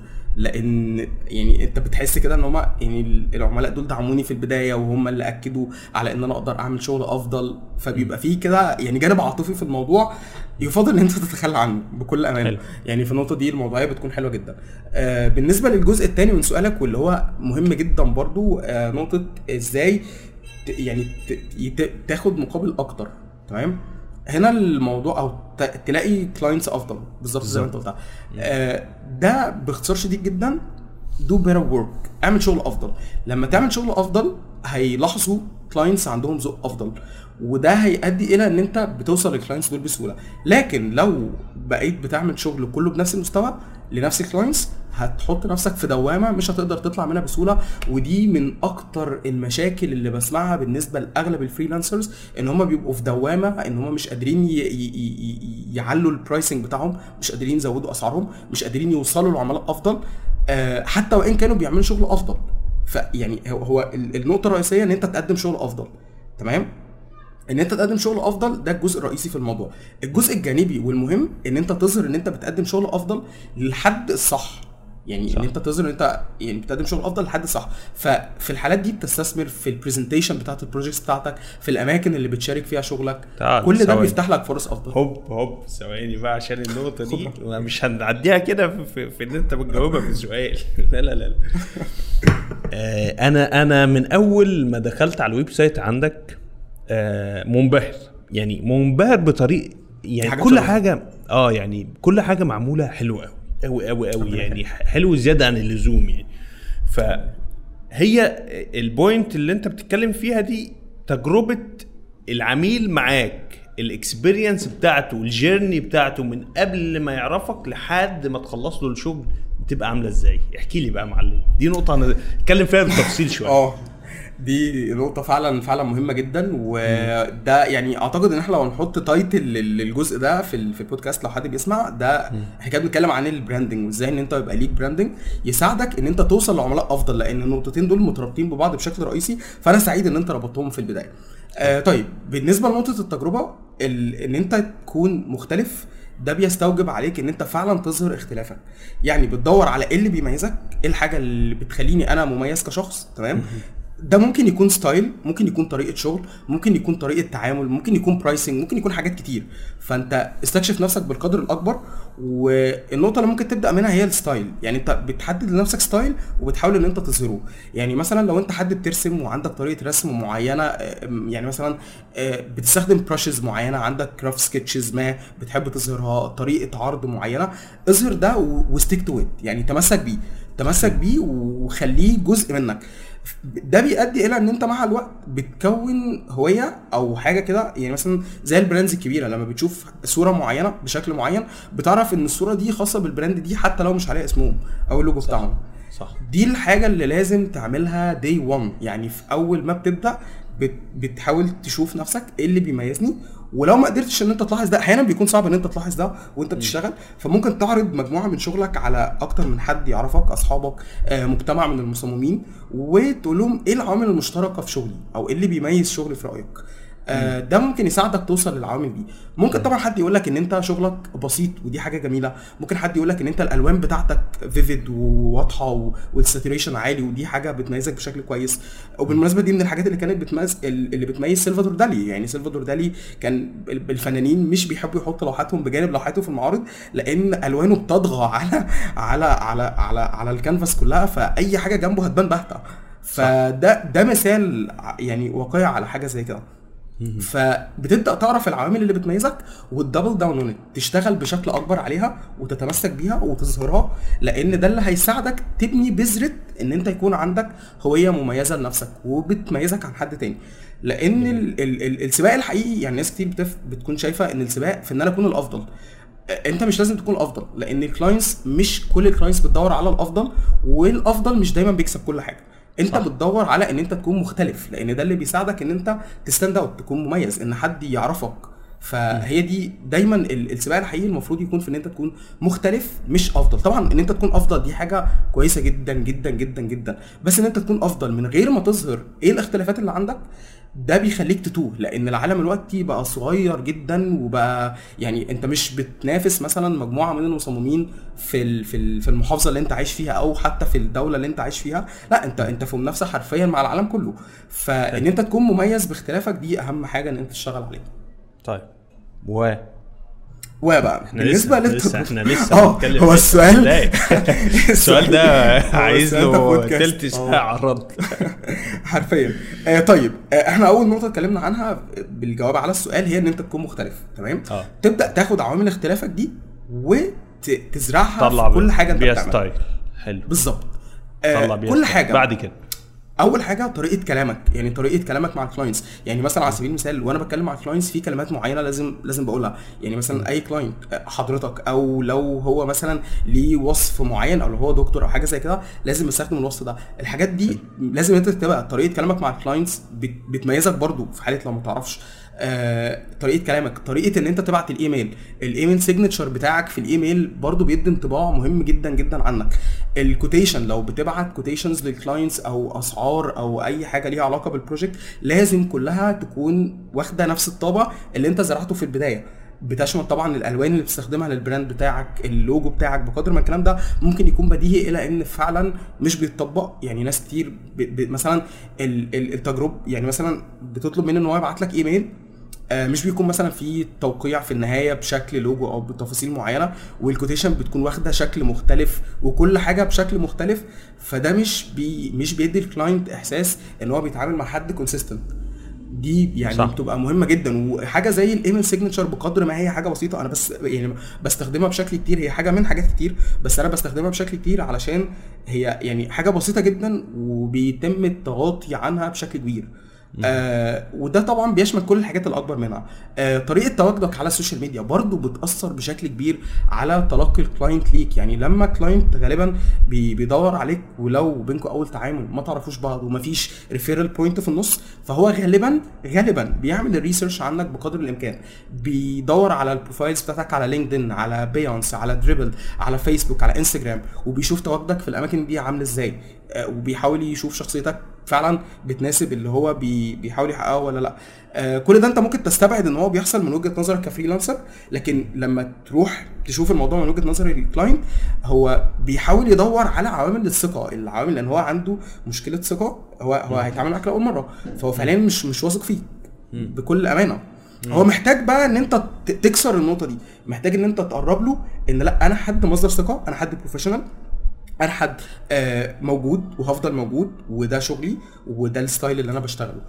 لان يعني انت بتحس كده ان هم يعني العملاء دول دعموني في البدايه وهم اللي اكدوا على ان انا اقدر اعمل شغل افضل فبيبقى فيه كده يعني جانب عاطفي في الموضوع يفضل ان انت تتخلى عنه بكل امان حلو. يعني في النقطه دي الموضوعيه بتكون حلوه جدا آه بالنسبه للجزء الثاني من سؤالك واللي هو مهم جدا برضو آه نقطه ازاي ت- يعني ت- يت- تاخد مقابل اكتر تمام هنا الموضوع او ت- تلاقي كلاينتس افضل بالظبط زي ما انت قلتها آه ده باختصار شديد جدا دو بيتر ورك اعمل شغل افضل لما تعمل شغل افضل هيلاحظوا كلاينتس عندهم ذوق افضل وده هيؤدي الى ان انت بتوصل للكلاينتس دول بسهوله لكن لو بقيت بتعمل شغل كله بنفس المستوى لنفس الكلاينتس هتحط نفسك في دوامه مش هتقدر تطلع منها بسهوله ودي من اكتر المشاكل اللي بسمعها بالنسبه لاغلب الفريلانسرز ان هم بيبقوا في دوامه ان هم مش قادرين ي- ي- ي- ي- يعلوا البرايسنج بتاعهم مش قادرين يزودوا اسعارهم مش قادرين يوصلوا لعملاء افضل آه، حتى وان كانوا بيعملوا شغل افضل فيعني هو- هو ال- النقطه الرئيسيه ان انت تقدم شغل افضل تمام ان انت تقدم شغل افضل ده الجزء الرئيسي في الموضوع الجزء الجانبي والمهم ان انت تظهر ان انت بتقدم شغل افضل للحد الصح يعني صح. ان انت تظهر ان انت يعني بتقدم شغل افضل لحد الصح ففي الحالات دي بتستثمر في البرزنتيشن بتاعت البروجكتس بتاعتك في الاماكن اللي بتشارك فيها شغلك تعال، كل ده ثواني. بيفتح لك فرص افضل هوب هوب ثواني بقى عشان النقطة دي خد مش هنعديها كده في, في, في ان انت بتجاوبها في السؤال لا لا لا, لا. آه انا انا من اول ما دخلت على الويب سايت عندك آه منبهر يعني منبهر بطريق يعني حاجة كل شرف. حاجة اه يعني كل حاجة معمولة حلوة قوي قوي قوي قوي يعني حلو زيادة عن اللزوم يعني فهي البوينت اللي انت بتتكلم فيها دي تجربة العميل معاك الاكسبيرينس بتاعته الجيرني بتاعته من قبل ما يعرفك لحد ما تخلص له الشغل بتبقى عامله ازاي احكي لي بقى يا معلم دي نقطه هنتكلم فيها بالتفصيل شويه اه دي نقطة فعلا فعلا مهمة جدا وده يعني اعتقد ان احنا لو نحط تايتل للجزء ده في ال- في البودكاست لو حد بيسمع ده احنا كده بنتكلم عن البراندنج وازاي ان انت يبقى ليك براندنج يساعدك ان انت توصل لعملاء افضل لان النقطتين دول مترابطين ببعض بشكل رئيسي فانا سعيد ان انت ربطتهم في البداية. آه طيب بالنسبة لنقطة التجربة ال- ان انت تكون مختلف ده بيستوجب عليك ان انت فعلا تظهر اختلافك يعني بتدور على ايه اللي بيميزك ايه الحاجه اللي بتخليني انا مميز كشخص تمام ده ممكن يكون ستايل ممكن يكون طريقه شغل ممكن يكون طريقه تعامل ممكن يكون برايسنج ممكن يكون حاجات كتير فانت استكشف نفسك بالقدر الاكبر والنقطه اللي ممكن تبدا منها هي الستايل يعني انت بتحدد لنفسك ستايل وبتحاول ان انت تظهره يعني مثلا لو انت حد بترسم وعندك طريقه رسم معينه آه، يعني مثلا آه، بتستخدم براشز معينه عندك كراف سكتشز ما بتحب تظهرها طريقه عرض معينه اظهر ده وستيك تو يعني تمسك بيه تمسك بيه وخليه جزء منك ده بيؤدي الى ان انت مع الوقت بتكون هويه او حاجه كده يعني مثلا زي البراندز الكبيره لما بتشوف صوره معينه بشكل معين بتعرف ان الصوره دي خاصه بالبراند دي حتى لو مش عليها اسمهم او اللوجو بتاعهم صح دي الحاجه اللي لازم تعملها دي 1 يعني في اول ما بتبدا بت بتحاول تشوف نفسك ايه اللي بيميزني ولو ما قدرتش ان انت تلاحظ ده احيانا بيكون صعب ان انت تلاحظ ده وانت بتشتغل فممكن تعرض مجموعه من شغلك على اكتر من حد يعرفك اصحابك آه، مجتمع من المصممين وتقول لهم ايه العوامل المشتركه في شغلي او ايه اللي بيميز شغلي في رايك آه، ده ممكن يساعدك توصل للعوامل دي ممكن طبعا حد يقول لك ان انت شغلك بسيط ودي حاجه جميله ممكن حد يقول لك ان انت الالوان بتاعتك فيفيد وواضحه والساتوريشن عالي ودي حاجه بتميزك بشكل كويس وبالمناسبه دي من الحاجات اللي كانت بتميز اللي بتميز سلفادور دالي يعني سلفادور دالي كان الفنانين مش بيحبوا يحطوا لوحاتهم بجانب لوحاته في المعارض لان الوانه بتطغى على على على على على الكانفاس كلها فاي حاجه جنبه هتبان باهته فده ده مثال يعني واقعي على حاجه زي كده فبتبدا تعرف العوامل اللي بتميزك وتدبل داون اون تشتغل بشكل اكبر عليها وتتمسك بيها وتظهرها لان ده اللي هيساعدك تبني بذره ان انت يكون عندك هويه مميزه لنفسك وبتميزك عن حد تاني لان ال ال ال السباق الحقيقي يعني ناس كتير بتف بتكون شايفه ان السباق في ان انا اكون الافضل انت مش لازم تكون الافضل لان الكلاينتس مش كل الكلاينتس بتدور على الافضل والافضل مش دايما بيكسب كل حاجه انت صح. صح. بتدور على ان انت تكون مختلف لان ده اللي بيساعدك ان انت تستاند اوت تكون مميز ان حد يعرفك فهي دي دايما ال- السباق الحقيقي المفروض يكون في ان انت تكون مختلف مش افضل طبعا ان انت تكون افضل دي حاجه كويسه جدا جدا جدا جدا بس ان انت تكون افضل من غير ما تظهر ايه الاختلافات اللي عندك ده بيخليك تتوه لان العالم دلوقتي بقى صغير جدا وبقى يعني انت مش بتنافس مثلا مجموعه من المصممين في ال- في ال- في المحافظه اللي انت عايش فيها او حتى في الدوله اللي انت عايش فيها لا انت انت في منافسه حرفيا مع العالم كله فان انت تكون مميز باختلافك دي اهم حاجه ان انت تشتغل عليها طيب و وبقى احنا بالنسبه لسه للت- لسه احنا لسه اه بنتكلم هو في السؤال لا. السؤال ده هو عايز السؤال ده له بودكاست. تلت اه. ساعه على الرد حرفيا آه طيب آه احنا اول نقطه اتكلمنا عنها بالجواب على السؤال هي ان انت تكون مختلف تمام اه. تبدا تاخد عوامل اختلافك دي وتزرعها طلع في كل حاجه انت بيها بتعملها ستايل حلو بالظبط آه طلع بيها كل ستايل. حاجه بعد كده اول حاجه طريقه كلامك يعني طريقه كلامك مع الكلاينتس يعني مثلا على سبيل المثال وانا بتكلم مع الكلاينتس في كلمات معينه لازم لازم بقولها يعني مثلا اي كلاينت حضرتك او لو هو مثلا ليه وصف معين او لو هو دكتور او حاجه زي كده لازم يستخدم الوصف ده الحاجات دي لازم انت تبقى طريقه كلامك مع الكلاينتس بت- بتميزك برضو في حاله لو ما تعرفش آه، طريقه كلامك طريقه ان انت تبعت الايميل الايميل سيجنتشر بتاعك في الايميل برضو بيدي انطباع مهم جدا جدا عنك الكوتيشن لو بتبعت كوتيشنز للكلاينتس او اسعار او اي حاجه ليها علاقه بالبروجكت لازم كلها تكون واخده نفس الطابع اللي انت زرعته في البدايه بتشمل طبعا الالوان اللي بتستخدمها للبراند بتاعك اللوجو بتاعك بقدر ما الكلام ده ممكن يكون بديهي الى ان فعلا مش بيتطبق يعني ناس كتير ب... ب... مثلا ال... ال- التجربه يعني مثلا بتطلب منه ان هو يبعت لك ايميل آه، مش بيكون مثلا في توقيع في النهايه بشكل لوجو او بتفاصيل معينه والكوتيشن بتكون واخده شكل مختلف وكل حاجه بشكل مختلف فده مش بي مش بيدي الكلاينت احساس ان هو بيتعامل مع حد كونسيستنت دي يعني صح. صح. بتبقى مهمه جدا وحاجه زي الايميل سيجنتشر بقدر ما هي حاجه بسيطه انا بس يعني بستخدمها بشكل كتير هي حاجه من حاجات كتير بس انا بستخدمها بشكل كتير علشان هي يعني حاجه بسيطه جدا وبيتم التغاطي عنها بشكل كبير آه وده طبعا بيشمل كل الحاجات الاكبر منها آه طريقه تواجدك على السوشيال ميديا برضو بتاثر بشكل كبير على تلقي الكلاينت ليك يعني لما كلاينت غالبا بي بيدور عليك ولو بينكم اول تعامل ما تعرفوش بعض ومفيش ريفيرال بوينت في النص فهو غالبا غالبا بيعمل الريسيرش عنك بقدر الامكان بيدور على البروفايلز بتاعتك على لينكدين على بيونس على دريبل على فيسبوك على انستجرام وبيشوف تواجدك في الاماكن دي عامل ازاي آه، وبيحاول يشوف شخصيتك فعلا بتناسب اللي هو بي بيحاول يحققه ولا لا آه كل ده انت ممكن تستبعد ان هو بيحصل من وجهه نظرك كفريلانسر لكن لما تروح تشوف الموضوع من وجهه نظر الكلاينت هو بيحاول يدور على عوامل الثقه العوامل لان هو عنده مشكله ثقه هو هو هيتعامل معاك لاول مره فهو فعليا مش مش واثق فيك بكل امانه هو محتاج بقى ان انت ت- تكسر النقطه دي محتاج ان انت تقرب له ان لا انا حد مصدر ثقه انا حد بروفيشنال انا حد آه، موجود وهفضل موجود وده شغلي وده الستايل اللي انا بشتغله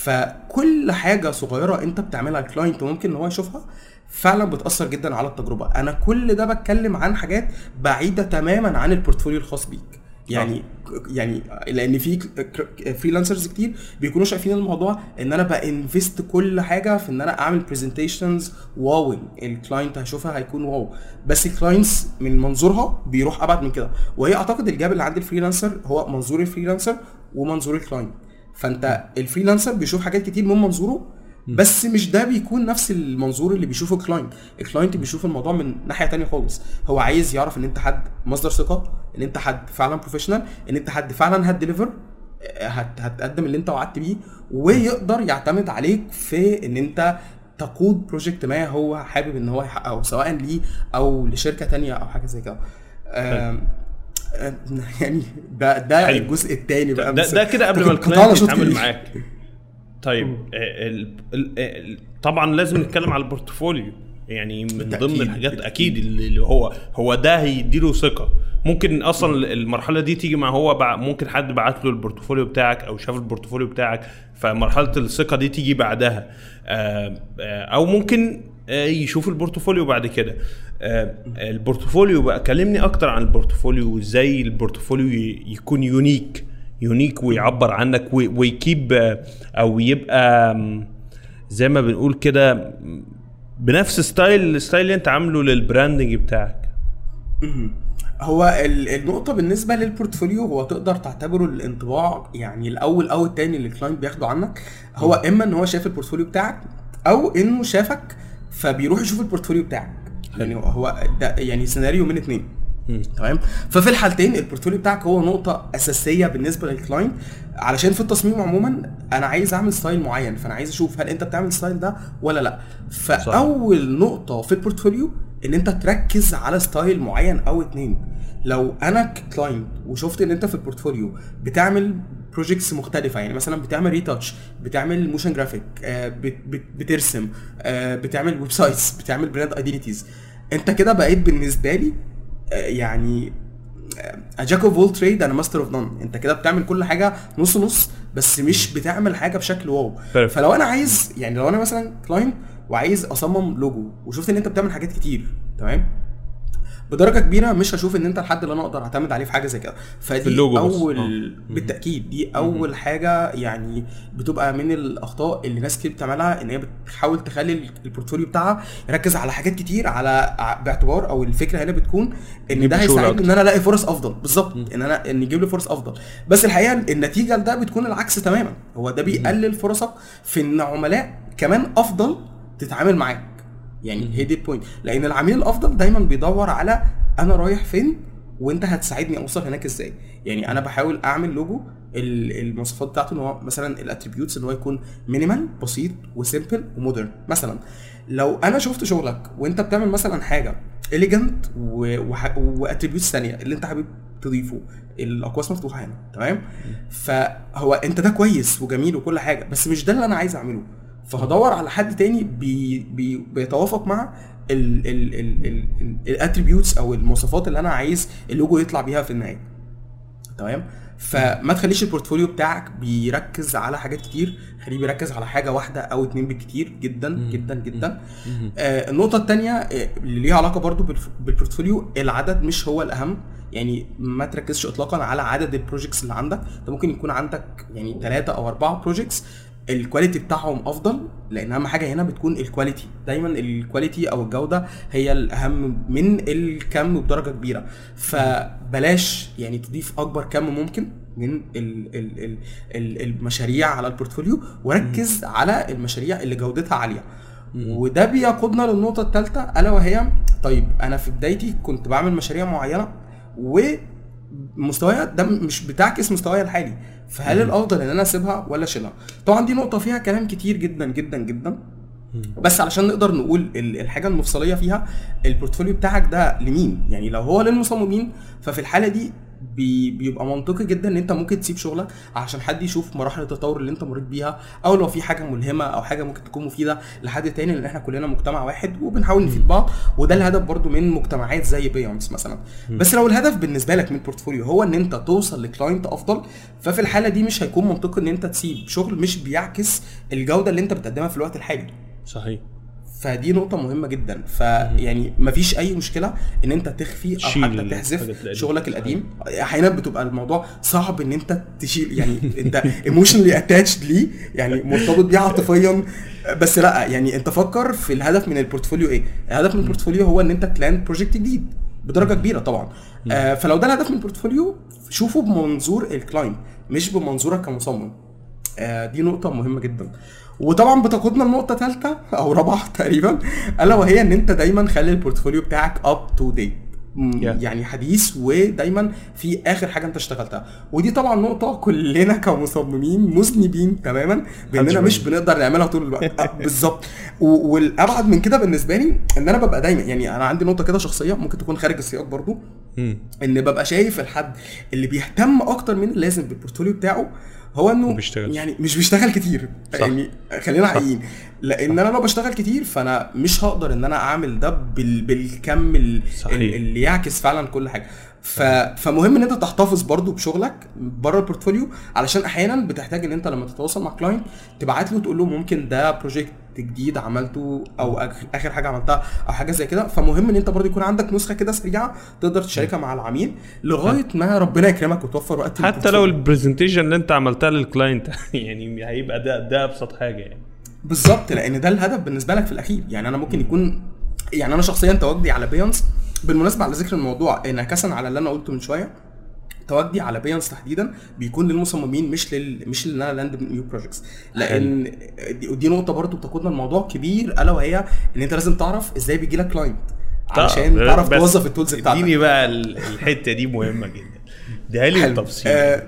فكل حاجه صغيره انت بتعملها الكلاينت ممكن ان هو يشوفها فعلا بتاثر جدا على التجربه انا كل ده بتكلم عن حاجات بعيده تماما عن البورتفوليو الخاص بيك يعني يعني لان في فريلانسرز كتير بيكونوا شايفين الموضوع ان انا بانفست كل حاجه في ان انا اعمل برزنتيشنز واو الكلاينت هيشوفها هيكون واو بس الكلاينتس من منظورها بيروح ابعد من كده وهي اعتقد الجاب اللي عند الفريلانسر هو منظور الفريلانسر ومنظور الكلاينت فانت الفريلانسر بيشوف حاجات كتير من منظوره بس مش ده بيكون نفس المنظور اللي بيشوفه الكلاينت الكلاينت بيشوف الموضوع من ناحيه تانية خالص هو عايز يعرف ان انت حد مصدر ثقه ان انت حد فعلا بروفيشنال ان انت حد فعلا هتديليفر هت هتقدم اللي انت وعدت بيه ويقدر يعتمد عليك في ان انت تقود بروجكت ما هو حابب ان هو يحققه سواء ليه او لشركه تانية او حاجه زي كده آم، آم، يعني ده ده حلو. الجزء الثاني بقى ده, بس ده كده قبل ما كنت- كنت قاعد الكلاينت أشوط يتعامل كتير. معاك طيب آه، ال... ال... ال... طبعا لازم نتكلم على البورتفوليو يعني من بالتأكيد، ضمن الحاجات بالتأكيد. اكيد اللي اللي هو هو ده هيديله ثقه ممكن اصلا المرحله دي تيجي مع هو بع... ممكن حد بعت له البورتفوليو بتاعك او شاف البورتفوليو بتاعك فمرحله الثقه دي تيجي بعدها آه، آه، او ممكن آه، يشوف البورتفوليو بعد كده آه، البورتفوليو بقى كلمني اكتر عن البورتفوليو وازاي البورتفوليو ي- يكون يونيك يونيك ويعبر عنك وي- ويكيب آه، او يبقى آم، زي ما بنقول كده م، بنفس ستايل الستايل اللي انت عامله للبراندنج بتاعك هو ال- النقطة بالنسبة للبورتفوليو هو تقدر تعتبره الانطباع يعني الأول أو التاني اللي الكلاينت بياخده عنك هو إما إن هو شاف البورتفوليو بتاعك أو إنه شافك فبيروح يشوف البورتفوليو بتاعك يعني هو ده يعني سيناريو من اتنين تمام ففي الحالتين البورتفوليو بتاعك هو نقطة أساسية بالنسبة للكلاينت علشان في التصميم عموما أنا عايز أعمل ستايل معين فأنا عايز أشوف هل أنت بتعمل الستايل ده ولا لأ فأول نقطة في البورتفوليو ان انت تركز على ستايل معين او اتنين لو انا كلاينت وشفت ان انت في البورتفوليو بتعمل بروجيكتس مختلفه يعني مثلا بتعمل ريتاتش بتعمل موشن جرافيك بترسم آه، بتعمل ويب سايتس بتعمل براند ايدنتيز انت كده بقيت بالنسبه لي آه، يعني جاك اوف اول تريد انا ماستر اوف نون انت كده بتعمل كل حاجه نص نص بس مش بتعمل حاجه بشكل واو Perfect. فلو انا عايز يعني لو انا مثلا كلاينت وعايز اصمم لوجو وشفت ان انت بتعمل حاجات كتير تمام بدرجه كبيره مش هشوف ان انت الحد اللي انا اقدر اعتمد عليه في حاجه زي كده فدي في اللوجو بس. اول آه. بالتاكيد دي اول حاجه يعني بتبقى من الاخطاء اللي ناس كتير بتعملها ان هي بتحاول تخلي البورتفوليو بتاعها يركز على حاجات كتير على ع- باعتبار او الفكره هنا بتكون ان يجيب ده شغل هيساعدني أكتر. ان انا الاقي فرص افضل بالظبط ان انا ان يجيب لي فرص افضل بس الحقيقه النتيجه لده بتكون العكس تماما هو ده بيقلل فرصك في ان عملاء كمان افضل تتعامل معاك يعني هي دي البوينت لان العميل الافضل دايما بيدور على انا رايح فين وانت هتساعدني اوصل هناك ازاي يعني انا بحاول اعمل لوجو ال- المواصفات بتاعته ان هو مثلا الاتريبيوتس ان هو يكون مينيمال بسيط وسيمبل ومودرن مثلا لو انا شفت شغلك وانت بتعمل مثلا حاجه اليجنت واتريبيوتس ثانيه اللي انت حابب تضيفه الاقواس مفتوحه هنا تمام فهو انت ده كويس وجميل وكل حاجه بس مش ده اللي انا عايز اعمله فهدور على حد تاني بي بي بيتوافق مع الاتريبيوتس او المواصفات اللي انا عايز اللوجو يطلع بيها في النهايه تمام فما تخليش البورتفوليو بتاعك بيركز على حاجات كتير خليه بيركز على حاجه واحده او اتنين بالكتير جدا جدا جدا آه النقطه الثانيه اللي ليها علاقه برضو بالف- بالبورتفوليو العدد مش هو الاهم يعني ما تركزش اطلاقا على عدد البروجكتس اللي عندك انت ممكن يكون عندك يعني ثلاثة او اربعة بروجكتس الكواليتي بتاعهم افضل لان اهم حاجه هنا بتكون الكواليتي دايما الكواليتي او الجوده هي الاهم من الكم بدرجه كبيره فبلاش يعني تضيف اكبر كم ممكن من ال ال ال ال المشاريع على البورتفوليو وركز على المشاريع اللي جودتها عاليه وده بيقودنا للنقطه الثالثه الا وهي طيب انا في بدايتي كنت بعمل مشاريع معينه ومستوايا ده مش بتعكس مستوايا الحالي فهل الافضل ان انا اسيبها ولا اشيلها طبعا دي نقطه فيها كلام كتير جدا جدا جدا بس علشان نقدر نقول ال- الحاجه المفصليه فيها البورتفوليو بتاعك ده لمين يعني لو هو للمصممين ففي الحاله دي بي بيبقى منطقي جدا ان انت ممكن تسيب شغلك عشان حد يشوف مراحل التطور اللي انت مريت بيها او لو في حاجه ملهمه او حاجه ممكن تكون مفيده لحد تاني لان احنا كلنا مجتمع واحد وبنحاول نفيد بعض وده الهدف برضو من مجتمعات زي بيونس مثلا بس لو الهدف بالنسبه لك من البورتفوليو هو ان انت توصل لكلاينت افضل ففي الحاله دي مش هيكون منطقي ان انت تسيب شغل مش بيعكس الجوده اللي انت بتقدمها في الوقت الحالي صحيح فدي نقطة مهمة جدا فيعني مفيش أي مشكلة إن أنت تخفي أو تشيل حتى الحاجات تحذف القديمة. شغلك القديم أحيانا بتبقى الموضوع صعب إن أنت تشيل يعني أنت ايموشنالي اتاتشد ليه يعني مرتبط بيه عاطفيا بس لا يعني أنت فكر في الهدف من البورتفوليو إيه؟ الهدف من البورتفوليو هو إن أنت تلاند بروجكت جديد بدرجة كبيرة طبعا آه فلو ده الهدف من البورتفوليو شوفه بمنظور الكلاينت مش بمنظورك كمصمم آه، دي نقطة مهمة جدا وطبعا بتقودنا لنقطة ثالثة أو رابعة تقريبا ألا وهي إن أنت دايما خلي البورتفوليو بتاعك أب تو ديت Yeah. يعني حديث ودايما في اخر حاجه انت اشتغلتها ودي طبعا نقطه كلنا كمصممين مذنبين تماما باننا محدش مش بنقدر نعملها طول الوقت آه، بالظبط و- والابعد من كده بالنسبه لي ان انا ببقى دايما يعني انا عندي نقطه كده شخصيه ممكن تكون خارج السياق برضو مم. ان ببقى شايف الحد اللي بيهتم اكتر من اللازم بالبورتفوليو بتاعه هو انه ما بيشتغلش. يعني مش بيشتغل كتير صح. يعني خلينا حقيقيين لان انا لو بشتغل كتير فانا مش هقدر ان انا اعمل ده بال... بالكم ال... صحيح. ال- اللي يعكس فعلا كل حاجه ف... فمهم ان انت تحتفظ برضو بشغلك بره البورتفوليو علشان احيانا بتحتاج ان انت لما تتواصل مع كلاينت تبعت له تقول له ممكن ده بروجكت جديد عملته او آخ- اخر حاجه عملتها او حاجه زي كده فمهم ان انت برضو يكون عندك نسخه كده سريعه تقدر تشاركها مع العميل لغايه ما ربنا يكرمك وتوفر وقت حتى لو البورتفوليو. البرزنتيشن اللي انت عملتها للكلاينت يعني هيبقى ده ده ابسط حاجه يعني بالظبط لان ده الهدف بالنسبه لك في الاخير يعني انا ممكن يكون يعني انا شخصيا تواجدي على بيونس بالمناسبه على ذكر الموضوع انعكاسا على اللي انا قلته من شويه تواجدي على بيونس تحديدا بيكون للمصممين مش لل مش ان انا لاند نيو بروجكتس لان دي, ودي نقطه برضو بتقودنا لموضوع كبير الا وهي ان انت لازم تعرف ازاي بيجي لك كلاينت علشان طب، تعرف بس توظف التولز بتاعتك اديني بقى ال- الحته دي مهمه جدا ده لي حلو. بالتفصيل آه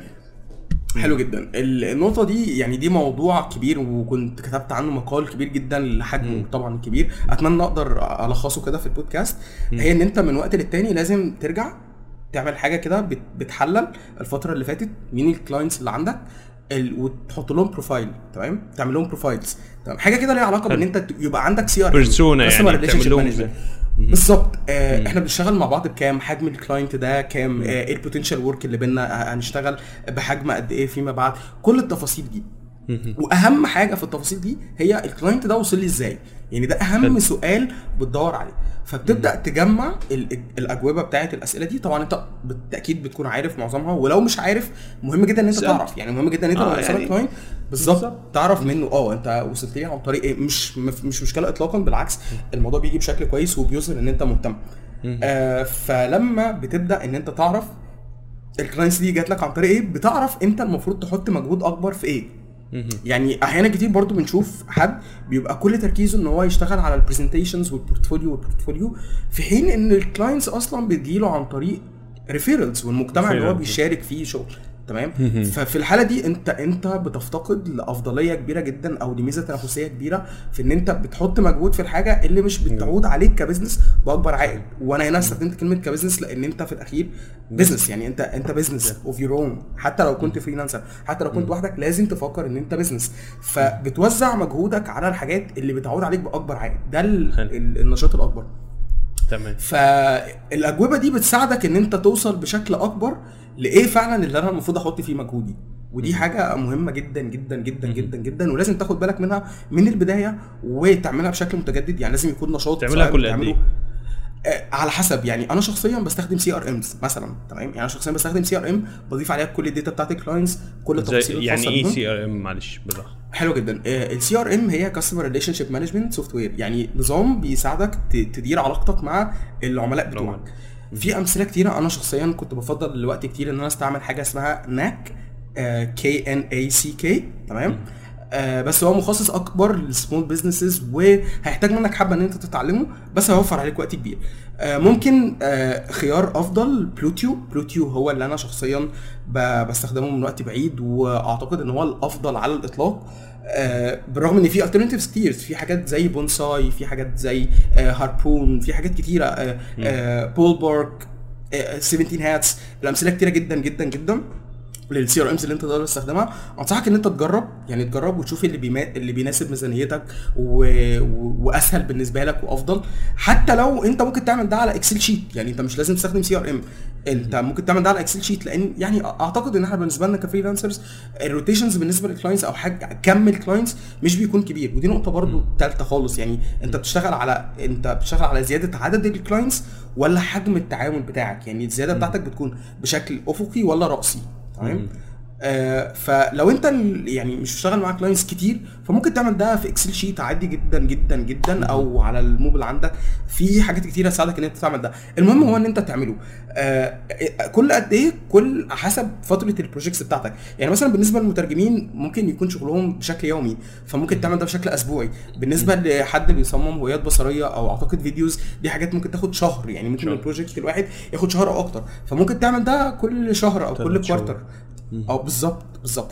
حلو جدا ال- النقطه دي يعني دي موضوع كبير وكنت كتبت عنه مقال كبير جدا لحجمه طبعا كبير اتمنى اقدر الخصه كده في البودكاست هي ان انت من وقت للتاني لازم ترجع تعمل حاجه كده بت- بتحلل الفتره اللي فاتت مين الكلاينتس اللي عندك ال... وتحط لهم بروفايل تمام تعمل لهم بروفايلز تمام حاجه كده ليها علاقه بان انت ت- يبقى عندك سي ار بيرسونا يعني تعمل لهم زي- بالظبط آه احنا بنشتغل مع بعض بكام حجم الكلاينت ده كام آه ايه البوتنشال ورك اللي بينا آه، هنشتغل بحجم قد ايه فيما بعد كل التفاصيل دي واهم حاجه في التفاصيل دي هي الكلاينت ده وصل لي ازاي يعني ده اهم حلو. سؤال بتدور عليه فبتبدا تجمع ال- الاجوبه بتاعت الاسئله دي طبعا انت بالتاكيد بتكون عارف معظمها ولو مش عارف مهم جدا ان انت سأل. تعرف يعني مهم جدا ان انت آه، لما توصلك يعني- كلاينت بالظبط بالظبط. تعرف منه اه انت وصلت لي عن طريق ايه مش مف- مش مشكله اطلاقا بالعكس الموضوع بيجي بشكل كويس وبيظهر ان انت مهتم آه فلما بتبدا ان انت تعرف الكلاينتس دي جات لك عن طريق ايه بتعرف انت المفروض تحط مجهود اكبر في ايه يعني احيانا كتير برضو بنشوف حد بيبقى كل تركيزه ان هو يشتغل على البرزنتيشنز والبورتفوليو والبورتفوليو في حين ان الكلاينتس اصلا بتجيله عن طريق ريفيرالز والمجتمع اللي هو Referrals. بيشارك فيه شغل تمام ففي الحاله دي انت انت بتفتقد لافضليه كبيره جدا او لميزه تنافسيه كبيره في ان انت بتحط مجهود في الحاجه اللي مش بتعود عليك كبزنس باكبر عائد وانا هنا استخدمت كلمه كبزنس لان انت في الاخير بزنس يعني انت انت بزنس اوف يور اون حتى لو كنت فريلانسر حتى لو كنت وحدك لازم تفكر ان انت بزنس فبتوزع مجهودك على الحاجات اللي بتعود عليك باكبر عائد ده ال- حلو. ال- النشاط الاكبر تمام فالاجوبه دي بتساعدك ان انت توصل بشكل اكبر لايه فعلا اللي انا المفروض احط فيه مجهودي ودي حاجه مهمه جدا جدا جدا جدا جدا ولازم تاخد بالك منها من البدايه وتعملها بشكل متجدد يعني لازم يكون نشاط تعملها سواء كل قد بتعمله- إيه؟ آه، على حسب يعني انا شخصيا بستخدم سي ار امز مثلا تمام يعني انا شخصيا بستخدم سي ار ام بضيف عليها كل الداتا بتاعت الكلاينتس كل التفاصيل زي يعني الخاصة ايه بيهم. سي ار ام معلش بالراحه حلو جدا السي ار ام هي كاستمر ريليشن شيب مانجمنت سوفت وير يعني نظام بيساعدك ت- تدير علاقتك مع العملاء بتوعك العملاء. في امثله كتيره انا شخصيا كنت بفضل دلوقتي كتير ان انا استعمل حاجه اسمها ناك كي ان اي سي كي تمام آه بس هو مخصص اكبر للسمول بزنسز وهيحتاج منك حبه ان انت تتعلمه بس هيوفر عليك وقت كبير آه ممكن آه خيار افضل بلوتيو بلوتيو هو اللي انا شخصيا ب- بستخدمه من وقت بعيد واعتقد ان هو الافضل على الاطلاق آه بالرغم ان في alternatives كتير في حاجات زي بونساي في حاجات زي آه هاربون في حاجات كتيره آه آه بول بارك آه 17 هاتس الامثله كتيره جدا جدا جدا للسي ار امز اللي انت تقدر تستخدمها انصحك ان انت تجرب يعني تجرب وتشوف اللي بيما... اللي بيناسب ميزانيتك و... و... واسهل بالنسبه لك وافضل حتى لو انت ممكن تعمل ده على اكسل شيت يعني انت مش لازم تستخدم سي ار ام انت ممكن تعمل ده على اكسل شيت لان يعني اعتقد ان احنا بالنسبه لنا كفريلانسرز الروتيشنز بالنسبه للكلاينتس او حاجه كم الكلاينتس مش بيكون كبير ودي نقطه برضو ثالثه خالص يعني انت بتشتغل على انت بتشتغل على زياده عدد الكلاينتس ولا حجم التعامل بتاعك يعني الزياده بتاعتك بتكون بشكل افقي ولا راسي تمام آه فلو انت ال- يعني مش بتشتغل مع كلاينتس كتير فممكن تعمل ده في اكسل شيت عادي جدا جدا جدا او على الموبل عندك في حاجات كتيره تساعدك ان انت تعمل ده المهم هو ان انت تعمله آه كل قد ايه كل حسب فتره البروجكتس بتاعتك يعني مثلا بالنسبه للمترجمين ممكن يكون شغلهم بشكل يومي فممكن تعمل ده بشكل اسبوعي بالنسبه لحد بيصمم هويات بصريه او اعتقد فيديوز دي حاجات ممكن تاخد شهر يعني ممكن شهر. البروجكت الواحد ياخد شهر او اكتر فممكن تعمل ده كل شهر او كل تلات شهور. كوارتر او بالظبط بالظبط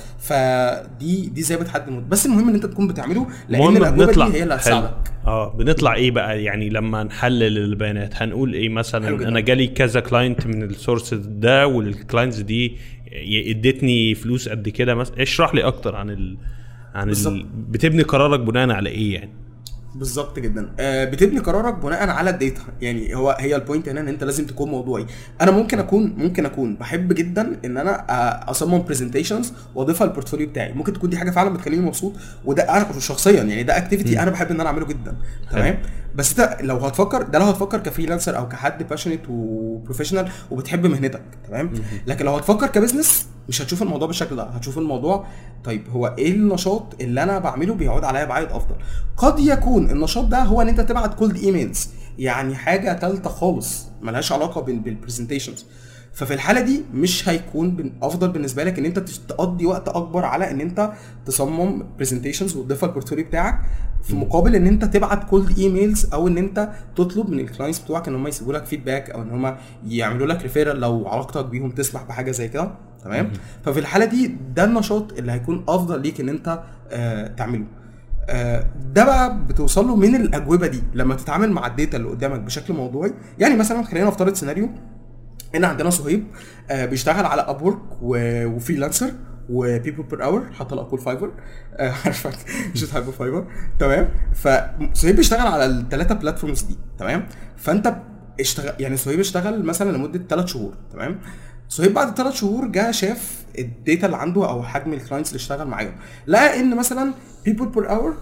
فدي دي زي بتحدد المده بس المهم ان انت تكون بتعمله لان المهم الاجوبه بنطلع دي هي اللي حلو. هتساعدك اه بنطلع ايه بقى يعني لما نحلل البيانات هنقول ايه حلو مثلا جدا. انا جالي كذا كلاينت من السورس ده والكلاينتس دي ي- ادتني فلوس قد كده مثلا اشرح لي اكتر عن ال عن بالظبط. ال... بتبني قرارك بناء على ايه يعني بالظبط جدا آه بتبني قرارك بناء على الداتا يعني هو هي البوينت هنا ان انت لازم تكون موضوعي انا ممكن اكون ممكن اكون بحب جدا ان انا آه، اصمم برزنتيشنز واضيفها للبورتفوليو بتاعي ممكن تكون دي حاجه فعلا بتخليني مبسوط وده انا شخصيا يعني ده اكتيفيتي انا بحب ان انا اعمله جدا تمام بس انت لو هتفكر ده لو هتفكر كفريلانسر او كحد باشنت وبروفيشنال وبتحب مهنتك تمام لكن لو هتفكر كبزنس مش هتشوف الموضوع بالشكل ده هتشوف الموضوع طيب هو ايه النشاط اللي انا بعمله بيعود عليا بعائد افضل قد يكون النشاط ده هو ان انت تبعت كولد ايميلز يعني حاجه ثالثه خالص ملهاش علاقه بال- بالبرزنتيشنز ففي الحاله دي مش هيكون بن- افضل بالنسبه لك ان انت تش- تقضي وقت اكبر على ان انت تصمم برزنتيشنز وتضيفها البورتفوليو بتاعك في مقابل ان انت تبعت كولد ايميلز او ان انت تطلب من الكلاينتس بتوعك ان هم يسيبوا لك فيدباك او ان هم يعملوا لك ريفيرال لو علاقتك بيهم تسمح بحاجه زي كده تمام ففي الحاله دي ده النشاط اللي هيكون افضل ليك ان انت آه تعمله آه، ده بقى بتوصل له من الاجوبه دي لما تتعامل مع الداتا اللي قدامك بشكل موضوعي يعني مثلا خلينا نفترض سيناريو هنا عندنا صهيب آه، بيشتغل على ابورك وفريلانسر وبيبل بير اور حتى لا اقول فايفر آه، عارفك مش هتحب فايفر تمام فصهيب بيشتغل على الثلاثه بلاتفورمز دي تمام فانت اشتغل يعني صهيب اشتغل مثلا لمده ثلاث شهور تمام صهيب بعد ثلاث شهور جه شاف الداتا اللي عنده او حجم الكلاينتس اللي اشتغل معاهم لقى ان مثلا بيبل بير اور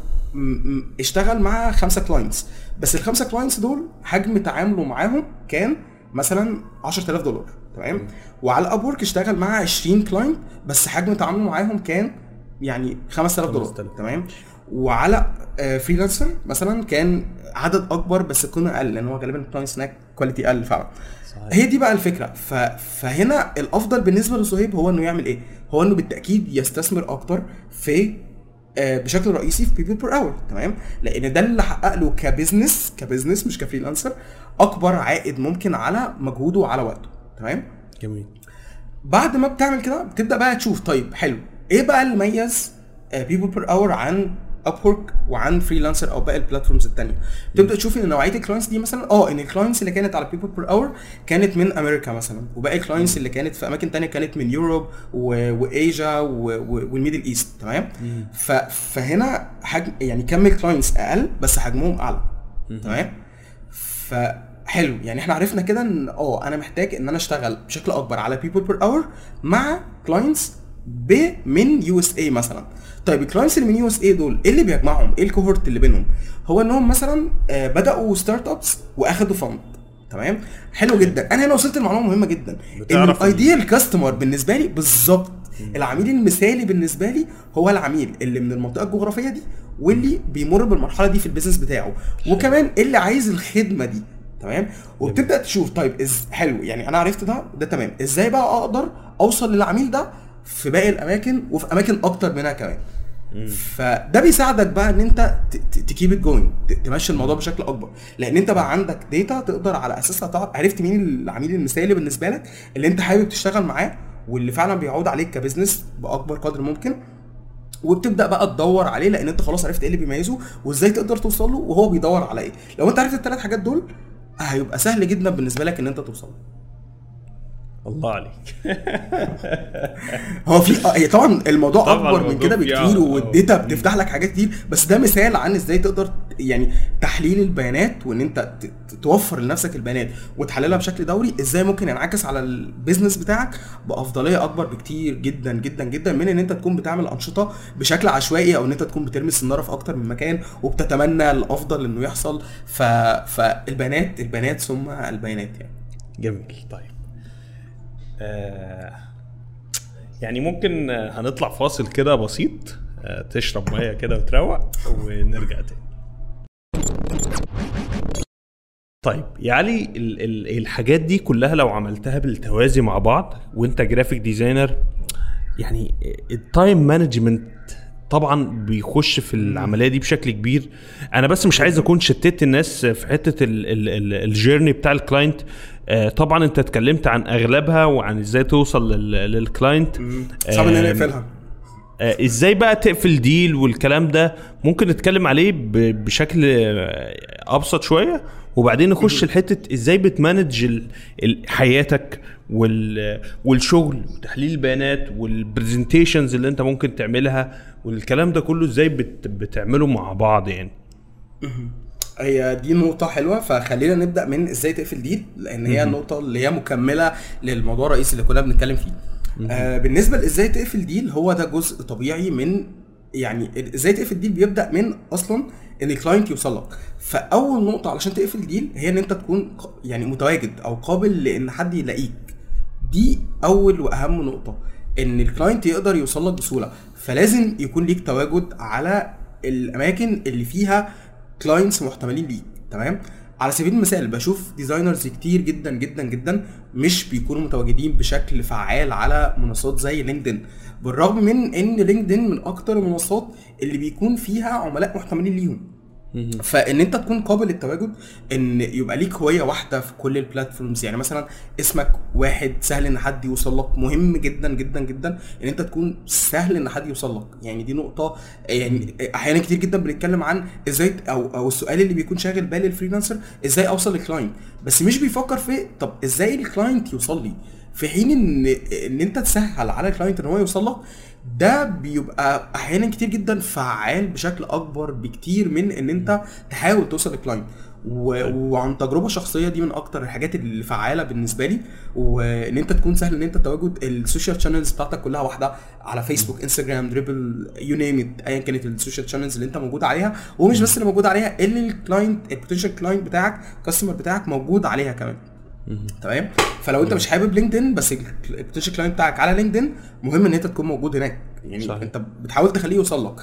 اشتغل مع خمسه كلاينتس بس الخمسه كلاينتس دول حجم تعامله معاهم كان مثلا 10000 دولار تمام وعلى اب ورك اشتغل مع 20 كلاينت بس حجم تعامله معاهم كان يعني 5000 دولار 5000. تمام وعلى فريلانسر مثلا كان عدد اكبر بس قيمه اقل لان هو غالبا الكلاينتس هناك كواليتي اقل فعلا صحيح. هي دي بقى الفكره ف... فهنا الافضل بالنسبه لصهيب هو انه يعمل ايه هو انه بالتاكيد يستثمر اكتر في آه، بشكل رئيسي في بيبل بير اور تمام لان ده اللي حقق له كبزنس كبزنس مش كفريلانسر اكبر عائد ممكن على مجهوده وعلى وقته تمام جميل بعد ما بتعمل كده بتبدا بقى تشوف طيب حلو ايه بقى اللي ميز بيبل بير اور عن ابورك وعن فريلانسر او باقي البلاتفورمز التانية تبدا تشوف ان نوعيه الكلاينتس دي مثلا اه ان الكلاينتس اللي كانت على بيبل بير اور كانت من امريكا مثلا وباقي الكلاينتس اللي كانت في اماكن تانية كانت من يوروب و- وايجا و- و- والميدل ايست تمام ف... فهنا حجم يعني كم الكلاينتس اقل بس حجمهم اعلى تمام فحلو يعني احنا عرفنا كده ان اه انا محتاج ان انا اشتغل بشكل اكبر على بيبل بير اور مع كلاينتس ب من يو اس اي مثلا طيب الكلاينتس اللي من يو اس اي دول ايه اللي بيجمعهم ايه الكوهورت اللي بينهم هو انهم مثلا آه، بداوا ستارت ابس واخدوا فند تمام حلو جدا انا هنا وصلت لمعلومه مهمه جدا ان بتعرف ال- الايديال كاستمر بالنسبه لي بالظبط العميل المثالي بالنسبه لي هو العميل اللي من المنطقه الجغرافيه دي واللي بيمر بالمرحله دي في البيزنس بتاعه وكمان اللي عايز الخدمه دي تمام وبتبدا تشوف طيب إز حلو يعني انا عرفت ده ده تمام ازاي بقى اقدر اوصل للعميل ده في باقي الاماكن وفي اماكن اكتر منها كمان فده بيساعدك بقى ان انت تكيب ات جوينج تمشي الموضوع بشكل اكبر لان انت بقى عندك داتا تقدر على اساسها تعرف عرفت مين العميل المثالي بالنسبه لك اللي انت حابب تشتغل معاه واللي فعلا بيعود عليك كبزنس باكبر قدر ممكن وبتبدا بقى تدور عليه لان انت خلاص عرفت ايه اللي بيميزه وازاي تقدر توصل له وهو بيدور على ايه لو انت عرفت الثلاث حاجات دول هيبقى سهل جدا بالنسبه لك ان انت توصل له الله عليك هو في آه، هي طبعا الموضوع طبعاً اكبر من الموضوع كده فيه بكتير آه، والداتا آه. بتفتح لك حاجات كتير بس ده مثال عن ازاي تقدر يعني تحليل البيانات وان انت ت- ت- توفر لنفسك البيانات وتحللها بشكل دوري ازاي ممكن ينعكس على البيزنس بتاعك بافضليه اكبر بكتير جدا جدا جدا من ان انت تكون بتعمل انشطه بشكل عشوائي او ان انت تكون بترمي السناره في اكتر من مكان وبتتمنى الافضل انه يحصل ف... فالبيانات البيانات ثم البيانات يعني جميل طيب آه يعني ممكن آه، هنطلع فاصل كده بسيط آه تشرب ميه كده وتروق ونرجع تاني طيب يا علي ال ال الحاجات دي كلها لو عملتها بالتوازي مع بعض وانت جرافيك ديزاينر يعني التايم مانجمنت طبعا بيخش في العمليه دي بشكل كبير انا بس مش عايز اكون شتت الناس في حته الجيرني بتاع الكلاينت آه، طبعا انت اتكلمت عن اغلبها وعن ازاي توصل لل- للكلاينت صعب ان انا آم، اقفلها آه، ازاي بقى تقفل ديل والكلام ده ممكن نتكلم عليه ب- بشكل آه، ابسط شويه وبعدين نخش لحته ازاي بتمانج ال- ال- حياتك وال والشغل وتحليل البيانات والبرزنتيشنز اللي انت ممكن تعملها والكلام ده كله ازاي بت بتعمله مع بعض يعني هي دي نقطة حلوة فخلينا نبدأ من ازاي تقفل ديل لأن هي النقطة اللي هي مكملة للموضوع الرئيسي اللي كنا بنتكلم فيه. آه بالنسبة لازاي تقفل ديل هو ده جزء طبيعي من يعني ازاي تقفل ديل بيبدأ من أصلا إن الكلاينت يوصل لك. فأول نقطة علشان تقفل ديل هي إن أنت تكون ق- يعني متواجد أو قابل لإن حد يلاقيك. دي اول واهم نقطه ان الكلاينت يقدر يوصل لك بسهوله فلازم يكون ليك تواجد على الاماكن اللي فيها كلاينتس محتملين ليك تمام على سبيل المثال بشوف ديزاينرز كتير جدا جدا جدا مش بيكونوا متواجدين بشكل فعال على منصات زي لينكدين بالرغم من ان لينكدين من اكتر المنصات اللي بيكون فيها عملاء محتملين ليهم فان انت تكون قابل للتواجد ان يبقى ليك هويه واحده في كل البلاتفورمز يعني مثلا اسمك واحد سهل ان حد يوصل لك مهم جدا جدا جدا ان انت تكون سهل ان حد يوصل لك يعني دي نقطه يعني احيانا كتير جدا بنتكلم عن ازاي او او السؤال اللي بيكون شاغل بال الفريلانسر ازاي اوصل للكلاينت بس مش بيفكر في طب ازاي الكلاينت يوصل لي في حين ان ان انت تسهل على الكلاينت ان هو يوصل لك ده بيبقى احيانا كتير جدا فعال بشكل اكبر بكتير من ان انت تحاول توصل للكلاينت و... وعن تجربه شخصيه دي من اكتر الحاجات اللي فعاله بالنسبه لي وان انت تكون سهل ان انت تواجد السوشيال شانلز بتاعتك كلها واحده على فيسبوك انستجرام دريبل يو نيم ات ايا كانت السوشيال شانلز اللي انت موجود عليها ومش بس اللي موجود عليها اللي الكلاينت البوتنشال كلاينت بتاعك كاستمر بتاعك موجود عليها كمان تمام فلو انت مش حابب لينكدين بس البوتنشال كلاينت بتاعك على لينكدين مهم ان انت تكون موجود هناك يعني صحيح. انت بتحاول تخليه يوصل لك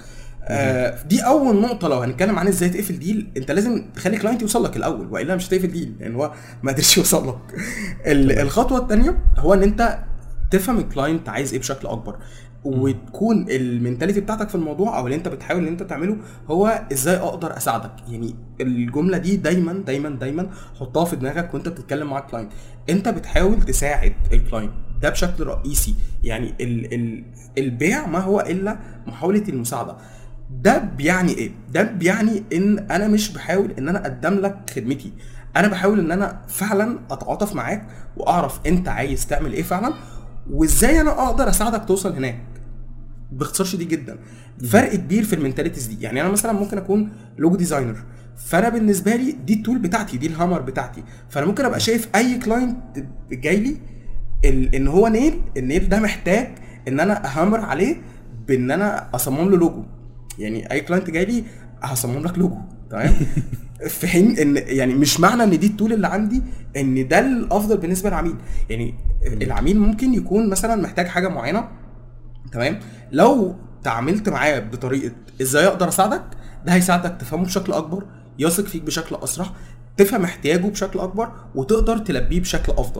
آه دي اول نقطه لو هنتكلم عن ازاي تقفل ديل انت لازم تخلي كلاينت يوصل لك الاول والا مش هتقفل ديل لان هو ما قدرش يوصل لك ال- الخطوه الثانيه هو ان انت تفهم الكلاينت عايز ايه بشكل اكبر وتكون المينتاليتي بتاعتك في الموضوع او اللي انت بتحاول ان انت تعمله هو ازاي اقدر اساعدك يعني الجمله دي دايما دايما دايما حطها في دماغك وانت بتتكلم مع الكلاينت انت بتحاول تساعد الكلاينت ده بشكل رئيسي يعني ال ال البيع ما هو الا محاوله المساعده ده بيعني ايه ده بيعني ان انا مش بحاول ان انا اقدم لك خدمتي انا بحاول ان انا فعلا اتعاطف معاك واعرف انت عايز تعمل ايه فعلا وازاي انا اقدر اساعدك توصل هناك باختصار شديد جدا فرق كبير في المنتاليتيز دي يعني انا مثلا ممكن اكون لوجو ديزاينر فانا بالنسبه لي دي التول بتاعتي دي الهامر بتاعتي فانا ممكن ابقى شايف اي كلاينت جاي لي ال- ان هو نيل النيل ده محتاج ان انا اهامر عليه بان انا اصمم له لوجو يعني اي كلاينت جاي لي هصمم لك لوجو تمام في حين ان يعني مش معنى ان دي التول اللي عندي ان ده الافضل بالنسبه للعميل يعني العميل ممكن يكون مثلا محتاج حاجه معينه تمام لو تعاملت معاه بطريقه ازاي اقدر اساعدك ده هيساعدك تفهمه بشكل اكبر يثق فيك بشكل اسرع تفهم احتياجه بشكل اكبر وتقدر تلبيه بشكل افضل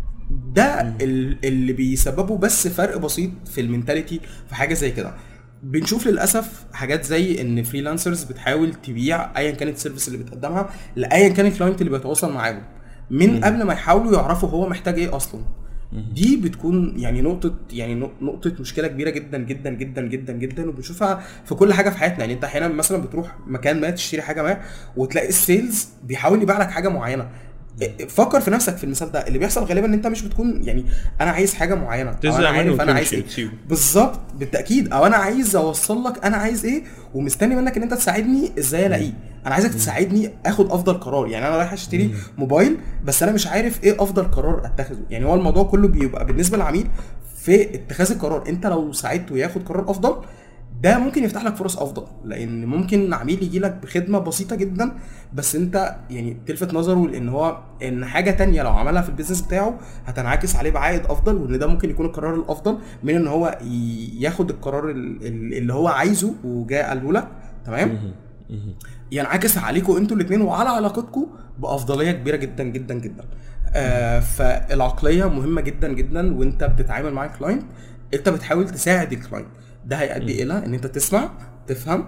ده ال- اللي بيسببه بس فرق بسيط في المينتاليتي في حاجه زي كده بنشوف للاسف حاجات زي ان فريلانسرز بتحاول تبيع ايا كانت السيرفيس اللي بتقدمها لايا كان الكلاينت اللي بيتواصل معاهم من قبل ما يحاولوا يعرفوا هو محتاج ايه اصلا دي بتكون يعني نقطة يعني نق- نقطة مشكلة كبيرة جدا جدا جدا جدا جدا وبنشوفها في كل حاجة في حياتنا يعني انت احيانا مثلا بتروح مكان ما تشتري حاجة ما وتلاقي السيلز بيحاول يبيع لك حاجة معينة فكر في نفسك في المثال ده اللي بيحصل غالبا ان انت مش بتكون يعني انا عايز حاجه معينه أو تزهق انا منه عارف انا عايز وتمشي ايه وتسيبه. بالظبط بالتاكيد او انا عايز اوصل لك انا عايز ايه ومستني منك ان انت تساعدني ازاي الاقيه انا عايزك تساعدني اخد افضل قرار يعني انا رايح اشتري موبايل بس انا مش عارف ايه افضل قرار اتخذه يعني هو الموضوع كله بيبقى بالنسبه للعميل في اتخاذ القرار انت لو ساعدته ياخد قرار افضل ده ممكن يفتح لك فرص افضل لان ممكن عميل يجي لك بخدمه بسيطه جدا بس انت يعني تلفت نظره لان هو ان حاجه تانية لو عملها في البيزنس بتاعه هتنعكس عليه بعائد افضل وان ده ممكن يكون القرار الافضل من ان هو ي- ياخد القرار ال- ال- اللي هو عايزه وجاء قاله لك تمام ينعكس عليكم انتوا الاثنين وعلى علاقتكم بافضليه كبيره جدا جدا جدا آه فالعقليه مهمه جدا جدا وانت بتتعامل مع الكلاينت انت بتحاول تساعد الكلاينت ده هيؤدي الى ان انت تسمع تفهم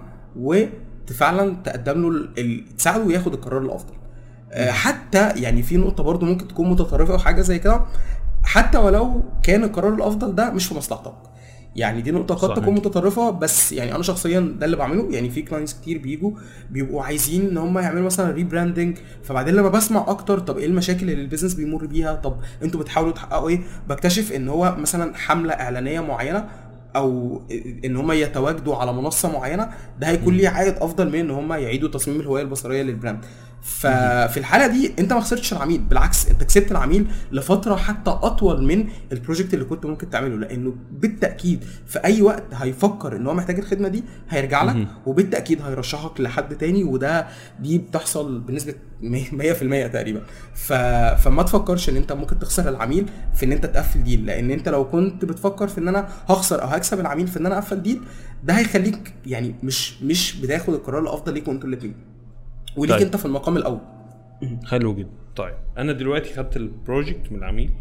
وفعلا تقدم له ال- ال- تساعده وياخد القرار الافضل آه حتى يعني في نقطه برضو ممكن تكون متطرفه او حاجه زي كده حتى ولو كان القرار الافضل ده مش في مصلحتك يعني دي نقطه قد صحيح. تكون متطرفه بس يعني انا شخصيا ده اللي بعمله يعني في كلاينتس كتير بيجوا بيبقوا عايزين ان هم يعملوا مثلا ريبراندنج فبعدين لما بسمع اكتر طب ايه المشاكل اللي البيزنس بيمر بيها طب انتوا بتحاولوا تحققوا ايه بكتشف ان هو مثلا حمله اعلانيه معينه او ان هم يتواجدوا على منصه معينه ده هيكون ليه عائد افضل من ان هم يعيدوا تصميم الهويه البصريه للبراند ففي الحاله دي انت ما خسرتش العميل بالعكس انت كسبت العميل لفتره حتى اطول من البروجكت اللي كنت ممكن تعمله لانه بالتاكيد في اي وقت هيفكر ان هو محتاج الخدمه دي هيرجع لك وبالتاكيد هيرشحك لحد تاني وده دي بتحصل بنسبه 100% تقريبا ف... فما تفكرش ان انت ممكن تخسر العميل في ان انت تقفل ديل لان انت لو كنت بتفكر في ان انا هخسر او هكسب العميل في ان انا اقفل ديل ده هيخليك يعني مش مش بتاخد القرار الافضل ليكوا انتوا الاثنين وليك طيب. انت في المقام الاول حلو جدا طيب انا دلوقتي خدت البروجكت من العميل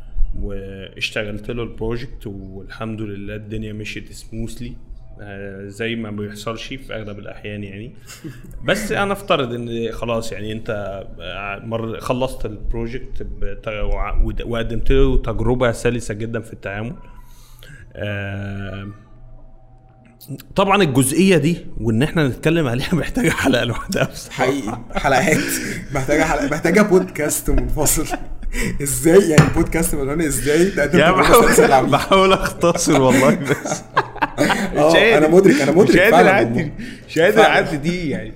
واشتغلت له البروجكت والحمد لله الدنيا مشيت سموثلي زي ما بيحصلش في اغلب الاحيان يعني بس انا افترض ان خلاص يعني انت آه، مر خلصت البروجكت بت- وع- ود- وقدمت له تجربه سلسه جدا في التعامل آه، طبعا الجزئيه دي وان احنا نتكلم عليها محتاجه حلقه لوحدها بصراحة. حقيقي حلقات محتاجه حلقة محتاجه بودكاست منفصل ازاي يعني بودكاست مليون ازاي تقدم يا تجربة سلسة بحاول للعميل. بحاول اختصر والله بس اه انا مدرك انا مدرك مش قادر فعلا اعدي والله. مش قادر فعلا. اعدي دي يعني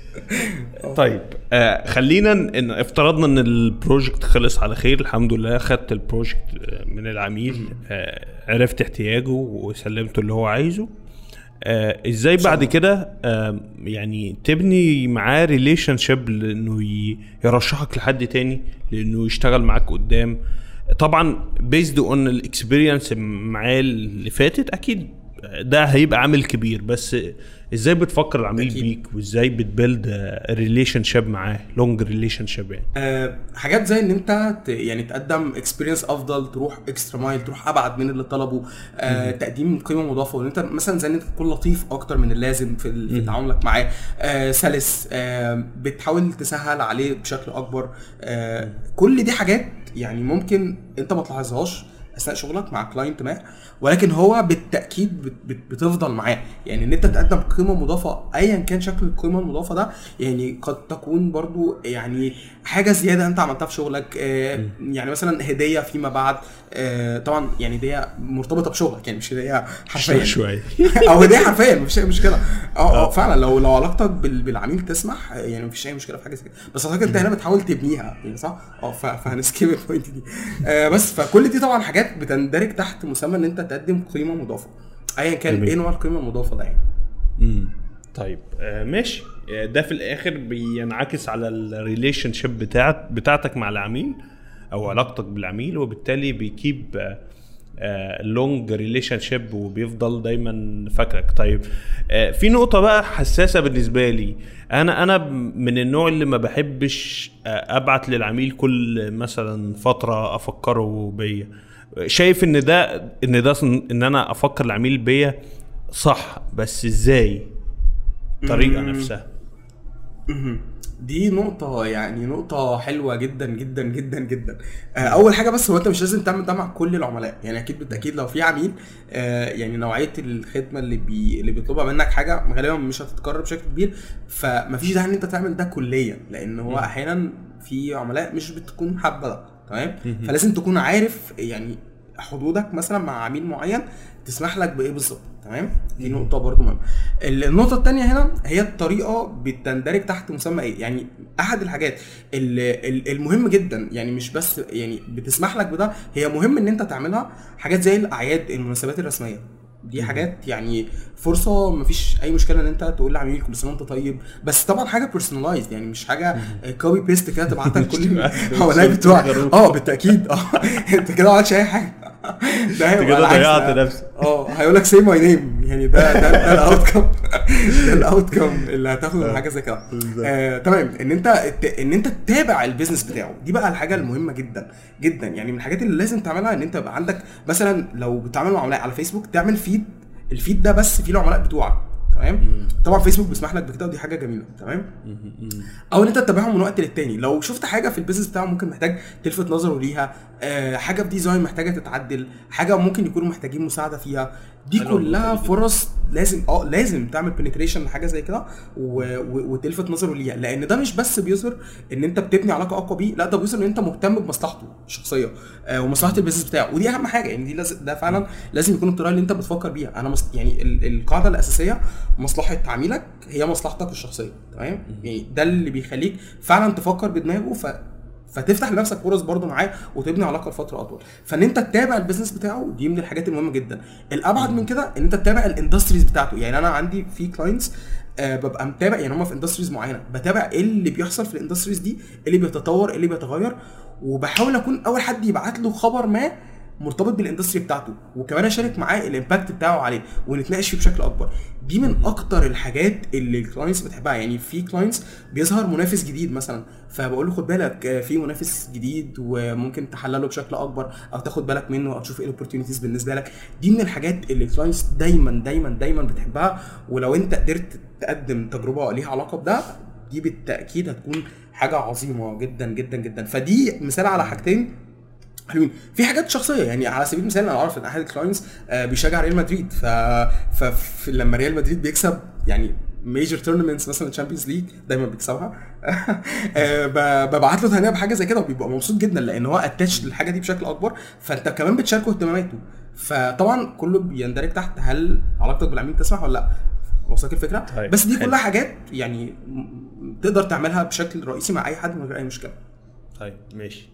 طيب آه خلينا ان افترضنا ان البروجكت خلص على خير الحمد لله خدت البروجكت آه، من العميل آه عرفت احتياجه وسلمته اللي هو عايزه آه ازاي بعد كده آه يعني تبني معاه ريليشن شيب لانه ي- يرشحك لحد تاني لانه يشتغل معاك قدام طبعا بيزد اون الاكسبيرينس معاه اللي فاتت اكيد ده هيبقى عامل كبير بس ازاي بتفكر العميل أكيد. بيك وازاي بتبيلد ريليشن شيب معاه لونج ريليشن شيب يعني آه، حاجات زي ان انت ت- يعني تقدم اكسبيرينس افضل تروح اكسترا مايل تروح ابعد من اللي طلبه آه، تقديم قيمه مضافه وان انت مثلا زي ان انت تكون لطيف اكتر من اللازم في ال- في تعاملك معاه آه، سلس آه، بتحاول تسهل عليه بشكل اكبر آه، كل دي حاجات يعني ممكن انت ما تلاحظهاش اثناء شغلك مع كلاينت ما ولكن هو بالتاكيد بت- بت- بتفضل معاه يعني ان انت تقدم قيمه مضافه ايا كان شكل القيمه المضافه ده يعني قد تكون برضو يعني حاجه زياده انت عملتها في شغلك آه، يعني مثلا هديه فيما بعد آه، طبعا يعني هديه مرتبطه بشغلك يعني مش هديه حرفيا شويه او هديه حرفيا مفيش اي مشكله اه اه فعلا لو لو علاقتك بال- بالعميل تسمح آه، يعني مفيش اي مشكله في حاجه زي كده بس اعتقد انت هنا بتحاول تبنيها يعني صح؟ اه ف- فهنسكيب البوينت دي آه بس فكل دي طبعا حاجات بتندرج تحت مسمى ان انت تقدم قيمه مضافه ايا كان جميل. ايه نوع القيمه المضافه ده يعني امم طيب آه ماشي آه، ده في الاخر بينعكس على الريليشن شيب بتاعت بتاعتك مع العميل او علاقتك بالعميل وبالتالي بيكيب لونج ريليشن شيب وبيفضل دايما فاكرك طيب آه، في نقطه بقى حساسه بالنسبه لي انا انا من النوع اللي ما بحبش آه، ابعت للعميل كل مثلا فتره افكره بيا شايف ان ده ان ده صن- ان انا افكر العميل بيا صح بس ازاي الطريقه نفسها دي نقطة يعني نقطة حلوة جدا جدا جدا جدا. آه، أول حاجة بس هو أنت مش لازم تعمل ده مع كل العملاء، يعني أكيد بالتأكيد لو في عميل آه، يعني نوعية الخدمة اللي بي اللي بيطلبها منك حاجة غالبا مش هتتكرر بشكل كبير، فمفيش داعي إن أنت تعمل ده كليا، لأن هو أحيانا في عملاء مش بتكون حابة ده، تمام؟ فلازم تكون عارف يعني حدودك مثلا مع عميل معين تسمح لك بايه بالظبط تمام دي نقطه برضو مهمه ال- النقطه الثانيه هنا هي الطريقه بتندرج تحت مسمى ايه يعني احد الحاجات ال- ال- المهم جدا يعني مش بس يعني بتسمح لك بده هي مهم ان انت تعملها حاجات زي الاعياد المناسبات الرسميه دي حاجات يعني فرصه مفيش اي مشكله ان انت تقول لعميل كل سنه وانت طيب بس طبعا حاجه بيرسونلايزد يعني مش حاجه كوبي بيست كده تبعتها لكل العملاء بتوعك اه بالتاكيد اه انت كده ما عملتش اي حاجه ده هيبقى كده العكس. ضيعت نفسك. اه هيقول لك سي ماي نيم يعني ده ده ده الاوت كم ده الاوت كم اللي هتاخده من حاجه زي كده آه تمام ان انت ت- ان انت تتابع البيزنس بتاعه دي بقى الحاجه المهمه جدا جدا يعني من الحاجات اللي لازم تعملها ان انت يبقى عندك مثلا لو بتتعامل مع عملاء على فيسبوك تعمل فيد الفيد ده بس فيه العملاء بتوعك تمام طبعا فيسبوك بيسمح لك بكده ودي حاجه جميله تمام او ان انت تتابعهم من وقت للتاني لو شفت حاجه في البيزنس بتاعه ممكن محتاج تلفت نظره ليها آه حاجه في ديزاين محتاجه تتعدل حاجه ممكن يكونوا محتاجين مساعده فيها دي حلوة كلها النقطة دي. فرص لازم اه لازم تعمل بنتريشن لحاجه زي كده و- و- وتلفت نظره ليها لان ده مش بس بيظهر ان انت بتبني علاقه اقوى بيه لا ده بيظهر ان انت مهتم بمصلحته الشخصيه آه ومصلحه البيزنس بتاعه ودي اهم حاجه يعني دي لازم ده فعلا لازم يكون الطريقه اللي انت بتفكر بيها انا مص... يعني ال- القاعده الاساسيه مصلحه عميلك هي مصلحتك الشخصيه تمام يعني ده اللي بيخليك فعلا تفكر بدماغه ف فتفتح لنفسك فرص برضو معاه وتبني علاقه لفتره اطول فان انت تتابع البيزنس بتاعه دي من الحاجات المهمه جدا الابعد من كده ان انت تتابع الاندستريز بتاعته يعني انا عندي في كلاينتس آه ببقى متابع يعني هم في اندستريز معينه بتابع ايه اللي بيحصل في الاندستريز دي ايه اللي بيتطور ايه اللي بيتغير وبحاول اكون اول حد يبعت له خبر ما مرتبط بالاندستري بتاعته وكمان اشارك معاه الامباكت بتاعه عليه ونتناقش فيه بشكل اكبر دي من اكتر الحاجات اللي الكلاينتس بتحبها يعني في كلاينتس بيظهر منافس جديد مثلا فبقول له خد بالك آه، في منافس جديد وممكن تحلله بشكل اكبر او تاخد بالك منه او تشوف ايه الاوبورتيونيتيز بالنسبه لك دي من الحاجات اللي الكلاينتس دايما دايما دايما بتحبها ولو انت قدرت تقدم تجربه ليها علاقه بده دي بالتاكيد هتكون حاجه عظيمه جدا جدا جدا فدي مثال على حاجتين حلوين في حاجات شخصيه يعني على سبيل المثال انا اعرف ان احد الكلاينتس آه، بيشجع ريال مدريد ف... ف... لما ريال مدريد بيكسب يعني ميجر تورنمنتس مثلا تشامبيونز ليج دايما بيكسبها آه، ب- ببعت له تهنئه بحاجه زي كده وبيبقى مبسوط جدا لان هو اتاتش للحاجه دي بشكل اكبر فانت كمان بتشاركه اهتماماته فطبعا كله بيندرج تحت هل علاقتك بالعميل تسمح ولا لا وصلك الفكره طيب، بس دي حلو. كلها حاجات يعني م- تقدر تعملها بشكل رئيسي مع اي حد من غير اي مشكله طيب ماشي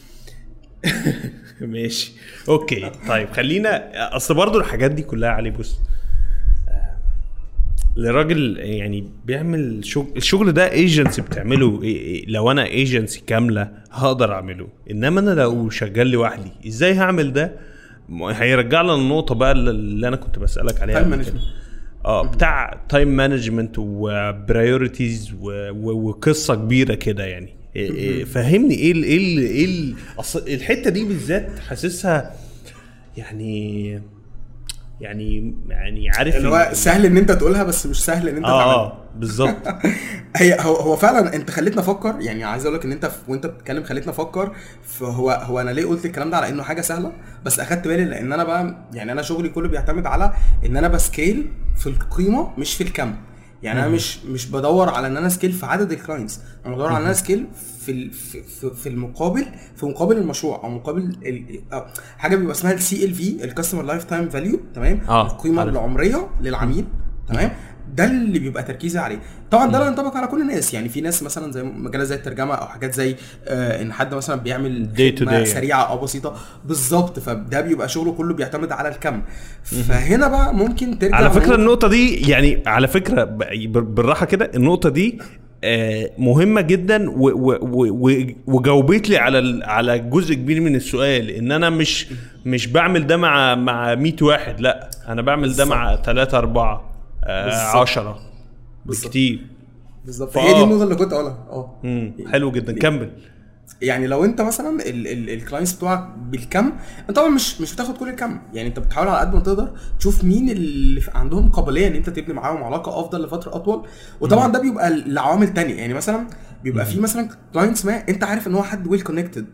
ماشي اوكي طيب خلينا اصل برضو الحاجات دي كلها علي بص آه، لراجل يعني بيعمل شغل الشغل ده ايجنسي بتعمله إيه- إيه، لو انا ايجنسي كامله هقدر اعمله انما انا لو شغال لوحدي ازاي هعمل ده م- هيرجع لنا النقطه بقى اللي- اللي انا كنت بسالك عليها Time قبل كده. management. اه بتاع تايم مانجمنت وبرايورتيز وقصه كبيره كده يعني إيه- إيه، فهمني ايه ال ايه ال ايه ال أصل الحته دي بالذات حاسسها يعني يعني يعني عارف اللي هو ال- سهل ان انت تقولها بس مش سهل ان انت تعملها اه اه بالظبط هي هو هو فعلا انت خليتنا افكر يعني عايز اقول لك ان انت في- وانت بتتكلم خليتنا افكر فهو هو انا ليه قلت الكلام ده على انه حاجه سهله بس اخدت بالي لان انا بقى يعني انا شغلي كله بيعتمد على ان انا بسكيل في القيمه مش في الكم يعني انا مش مش بدور على ان انا سكيل في عدد الكلاينتس انا بدور على ان انا سكيل في ال- في, في, في المقابل في مقابل المشروع او مقابل ال- أو حاجه بيبقى اسمها السي ال في الكاستمر لايف تايم فاليو تمام آه، القيمه عارف. العمريه للعميل تمام ده اللي بيبقى تركيزي عليه طبعا ده لا ينطبق على كل الناس يعني في ناس مثلا زي مجالات زي الترجمه او حاجات زي آه ان حد مثلا بيعمل Day to خدمة day. سريعه او بسيطه بالظبط فده بيبقى شغله كله بيعتمد على الكم فهنا بقى ممكن ترجع على فكره نقطة- النقطه دي يعني على فكره ب- بالراحه كده النقطه دي آه، مهمه جدا و- و- و- و- وجاوبت لي على ال- على جزء كبير من السؤال ان انا مش مش بعمل ده مع مع 100 واحد لا انا بعمل ده مع 3 4 بالظبط. 10 بالظبط. بكتير بالظبط فآه. هي دي النقطه اللي كنت اقولها اه مم. حلو جدا كمل يعني لو انت مثلا الكلاينتس بتوعك بالكم انت طبعا مش مش بتاخد كل الكم يعني انت بتحاول على قد ما تقدر تشوف مين اللي في- عندهم قابليه ان انت تبني معاهم علاقه افضل لفتره اطول وطبعا ده بيبقى لعوامل تانية يعني مثلا بيبقى في مثلا كلاينتس ما انت عارف ان هو حد ويل كونكتد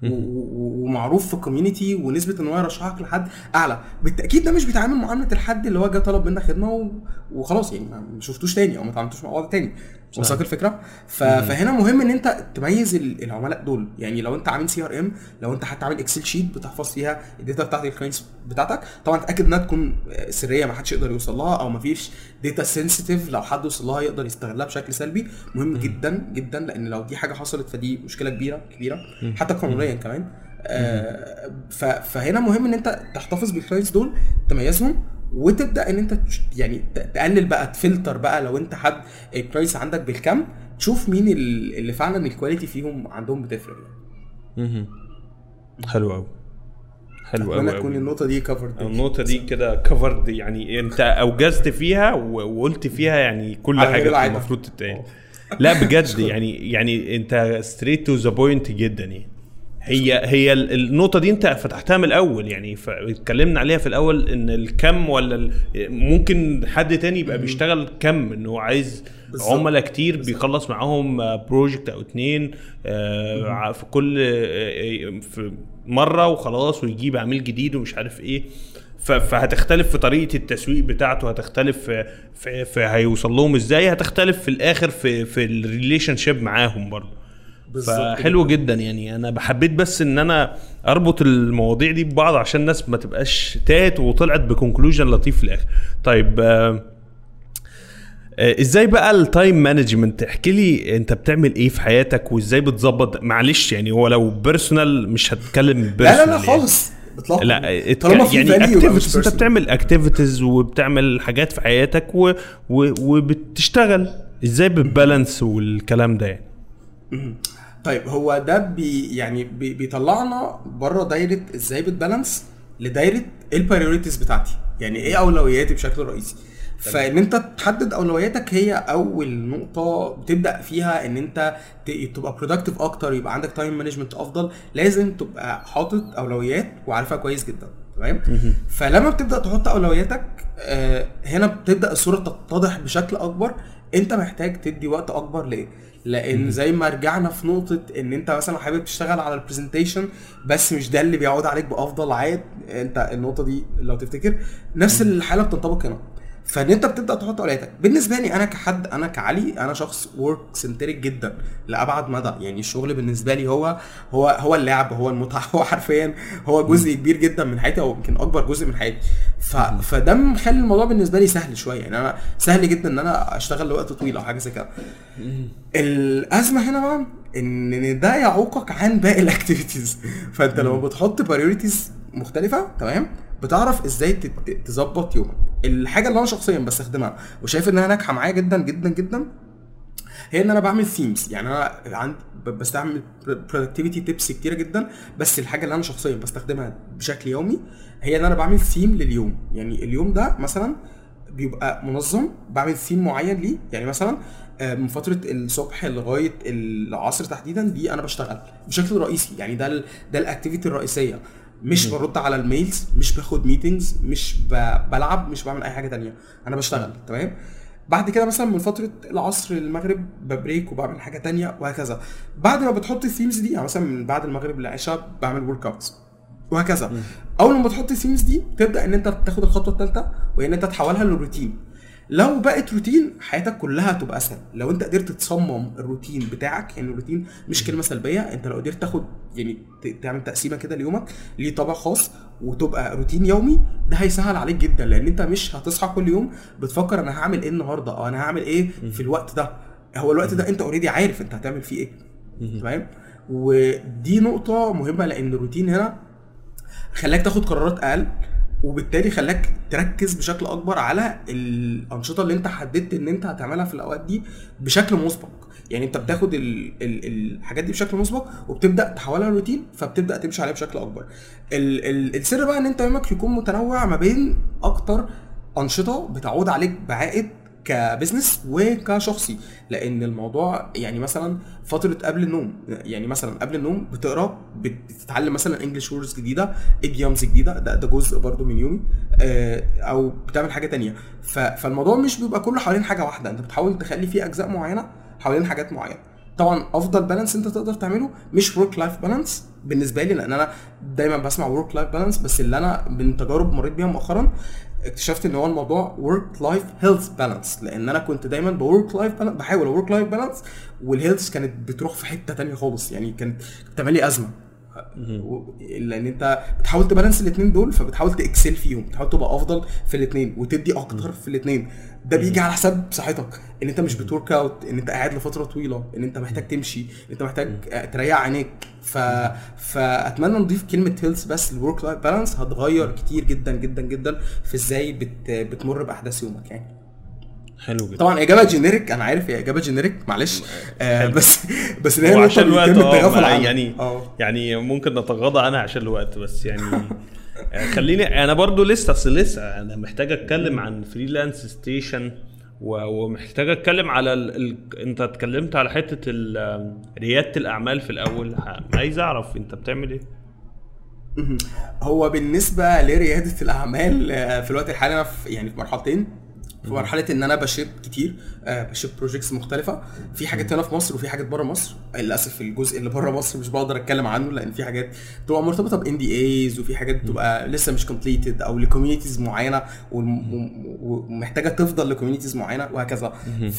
ومعروف في الكوميونتي ونسبه ان هو يرشحك لحد اعلى بالتاكيد ده مش بيتعامل معامله الحد اللي هو جه طلب منك خدمه و... وخلاص يعني ما ما شفتوش تاني او ما اتعاملتوش مع بعض تاني وصلك الفكره ف... فهنا مهم ان انت تميز ال- العملاء دول يعني لو انت عامل سي ار ام لو انت حتى عامل اكسل شيت بتحفظ فيها الداتا بتاعت الكلاينتس بتاعتك طبعا تاكد انها تكون سريه ما حدش يقدر يوصل لها او ما فيش داتا سنسيتيف لو حد وصل لها يقدر يستغلها بشكل سلبي مهم جدا جدا لان لو دي حاجه حصلت فدي مشكله كبيره كبيره حتى قانونيا كمان آه، ف- فهنا مهم ان انت تحتفظ بالكلاينتس دول تميزهم وتبدا ان انت تش- يعني ت- تقلل بقى تفلتر بقى لو انت حد الكلاينتس عندك بالكم تشوف مين ال- اللي فعلا الكواليتي فيهم عندهم بتفرق يعني مهم. حلو قوي حلو اتمنى قوي تكون قوي النقطه دي كفرد النقطة دي كده كفرد يعني انت اوجزت فيها و- وقلت فيها يعني كل على غير حاجة العادة. المفروض تتقال لا بجد يعني يعني انت ستريت تو ذا بوينت جدا يعني هي هي ال- النقطة دي انت فتحتها من الاول يعني ف- اتكلمنا عليها في الاول ان الكم ولا ال- ممكن حد تاني يبقى بيشتغل كم انه هو عايز بالظبط. عملاء كتير بيخلص معاهم بروجكت او اتنين آه، ع- في كل آه، في مرة وخلاص ويجيب عميل جديد ومش عارف ايه ف- فهتختلف في طريقه التسويق بتاعته هتختلف في, في, في هيوصل لهم ازاي هتختلف في الاخر في في الريليشن شيب معاهم برضه فحلو جدا يعني انا بحبيت بس ان انا اربط المواضيع دي ببعض عشان الناس ما تبقاش تاهت وطلعت بكونكلوجن لطيف في الاخر طيب آه آه، ازاي بقى التايم مانجمنت احكي لي انت بتعمل ايه في حياتك وازاي بتظبط معلش يعني هو لو بيرسونال مش هتكلم لا لا بيرسونال لا خالص اطلاقا لا اتك... طالما في يعني value يبقى مش اكتيفيتيز انت personal. بتعمل اكتيفيتيز وبتعمل حاجات في حياتك و... و... وبتشتغل ازاي بتبالانس والكلام ده يعني طيب هو ده بي يعني بي بيطلعنا بره دايره ازاي بتبالانس لدايره ايه البريوريتيز بتاعتي يعني ايه اولوياتي بشكل رئيسي فان انت تحدد اولوياتك هي اول نقطه بتبدا فيها ان انت ت- تبقى برودكتيف اكتر يبقى عندك تايم مانجمنت افضل لازم تبقى حاطط اولويات وعارفها كويس جدا تمام فلما بتبدا تحط اولوياتك آه هنا بتبدا الصوره تتضح بشكل اكبر انت محتاج تدي وقت اكبر لايه لان زي ما رجعنا في نقطه ان انت مثلا حابب تشتغل على البرزنتيشن بس مش ده اللي بيعود عليك بافضل عائد انت النقطه دي لو تفتكر نفس الحاله بتنطبق هنا فان انت بتبدا تحط اولوياتك بالنسبه لي انا كحد انا كعلي انا شخص ورك سنتريك جدا لابعد مدى يعني الشغل بالنسبه لي هو هو هو اللعب هو المتعه هو حرفيا هو جزء كبير جدا من حياتي او يمكن اكبر جزء من حياتي ف... فده مخلي الموضوع بالنسبه لي سهل شويه يعني انا سهل جدا ان انا اشتغل لوقت طويل او حاجه زي كده الازمه هنا بقى ان إن ده يعوقك عن باقي الاكتيفيتيز فانت لما بتحط بريوريتيز مختلفه تمام بتعرف ازاي تت- تظبط يومك الحاجه اللي انا شخصيا بستخدمها وشايف انها ناجحه معايا جدا جدا جدا هي ان انا بعمل ثيمز يعني انا عندي ب- بستعمل برودكتيفيتي تيبس كتيره جدا بس الحاجه اللي انا شخصيا بستخدمها بشكل يومي هي ان انا بعمل ثيم لليوم يعني اليوم ده مثلا بيبقى منظم بعمل ثيم معين ليه يعني مثلا آه، من فتره الصبح لغايه العصر تحديدا دي انا بشتغل بشكل رئيسي يعني ده ال ده الاكتيفيتي الرئيسيه مش برد على الميلز مش باخد ميتنجز مش ب- بلعب مش بعمل اي حاجه تانية انا بشتغل تمام بعد كده مثلا من فتره العصر للمغرب ببريك وبعمل حاجه تانية وهكذا بعد ما بتحط الثيمز دي يعني مثلا من بعد المغرب للعشاء بعمل ورك اوتس وهكذا اول ما بتحط الثيمز دي تبدا ان انت تاخد الخطوه الثالثه وهي ان انت تحولها لروتين لو بقت روتين حياتك كلها هتبقى اسهل لو انت قدرت تصمم الروتين بتاعك يعني الروتين مش كلمه سلبيه انت لو قدرت تاخد يعني ت- تعمل تقسيمه كده ليومك ليه طابع خاص وتبقى روتين يومي ده هيسهل عليك جدا لان انت مش هتصحى كل يوم بتفكر انا هعمل ايه النهارده او انا هعمل ايه في الوقت ده هو الوقت ده انت اوريدي عارف انت هتعمل فيه ايه تمام ودي نقطه مهمه لان الروتين هنا خلاك تاخد قرارات اقل وبالتالي خلاك تركز بشكل اكبر على الانشطه اللي انت حددت ان انت هتعملها في الاوقات دي بشكل مسبق يعني انت بتاخد ال ال الحاجات دي بشكل مسبق وبتبدا تحولها روتين فبتبدا تمشي عليها بشكل اكبر ال ال السر بقى ان انت يومك يكون متنوع ما بين اكتر انشطه بتعود عليك بعائد كبزنس وكشخصي لان الموضوع يعني مثلا فتره قبل النوم يعني مثلا قبل النوم بتقرا بتتعلم مثلا انجلش ووردز جديده ايديومز جديده ده ده جزء برضو من يومي آه، او بتعمل حاجه تانية ف- فالموضوع مش بيبقى كله حوالين حاجه واحده انت بتحاول تخلي فيه اجزاء معينه حوالين حاجات معينه طبعا افضل بالانس انت تقدر تعمله مش ورك لايف بالانس بالنسبه لي لان انا دايما بسمع ورك لايف بالانس بس اللي انا من تجارب مريت بيها مؤخرا اكتشفت ان هو الموضوع ورك لايف هيلث بالانس لان انا كنت دايما بورك لايف بحاول ورك لايف بالانس والهيلث كانت بتروح في حته تانية خالص يعني كانت بتعمل لي ازمه و- لان انت بتحاول تبالانس الاثنين دول فبتحاول تاكسل فيهم بتحاول تبقى افضل في الاثنين وتدي اكتر في الاثنين ده بيجي على حساب صحتك ان انت مش بتورك اوت ان انت قاعد لفتره طويله ان انت محتاج تمشي ان انت محتاج آه، تريح عينيك ف... فاتمنى نضيف كلمه هيلث بس الورك لايف بالانس هتغير كتير جدا جدا جدا في ازاي بت... بتمر باحداث يومك يعني حلو جدا طبعا اجابه جينيريك انا عارف هي اجابه جينيريك معلش آه حلو. بس بس هي هو نقطة عشان الوقت بيتم اه التغافل ما- عنها. يعني اه يعني ممكن نتغاضى عنها عشان الوقت بس يعني آه، خليني انا برضو لسه اصل لسه انا محتاج اتكلم عن فريلانس ستيشن و- ومحتاج اتكلم على ال... ال... انت اتكلمت على حته ال... رياده الاعمال في الاول ه- عايز اعرف انت بتعمل ايه هو بالنسبه لرياده الاعمال آه، في الوقت الحالي انا في يعني في مرحلتين في مرحله ان انا بشيب كتير آه، بشيب بروجيكتس مختلفه في حاجات هنا في مصر وفي حاجات بره مصر للاسف الجزء اللي بره مصر مش بقدر اتكلم عنه لان في حاجات بتبقى مرتبطه بان دي ايز وفي حاجات بتبقى لسه مش كومبليتد او لكوميونيتيز معينه والم- و- ومحتاجه تفضل لكوميونيتيز معينه وهكذا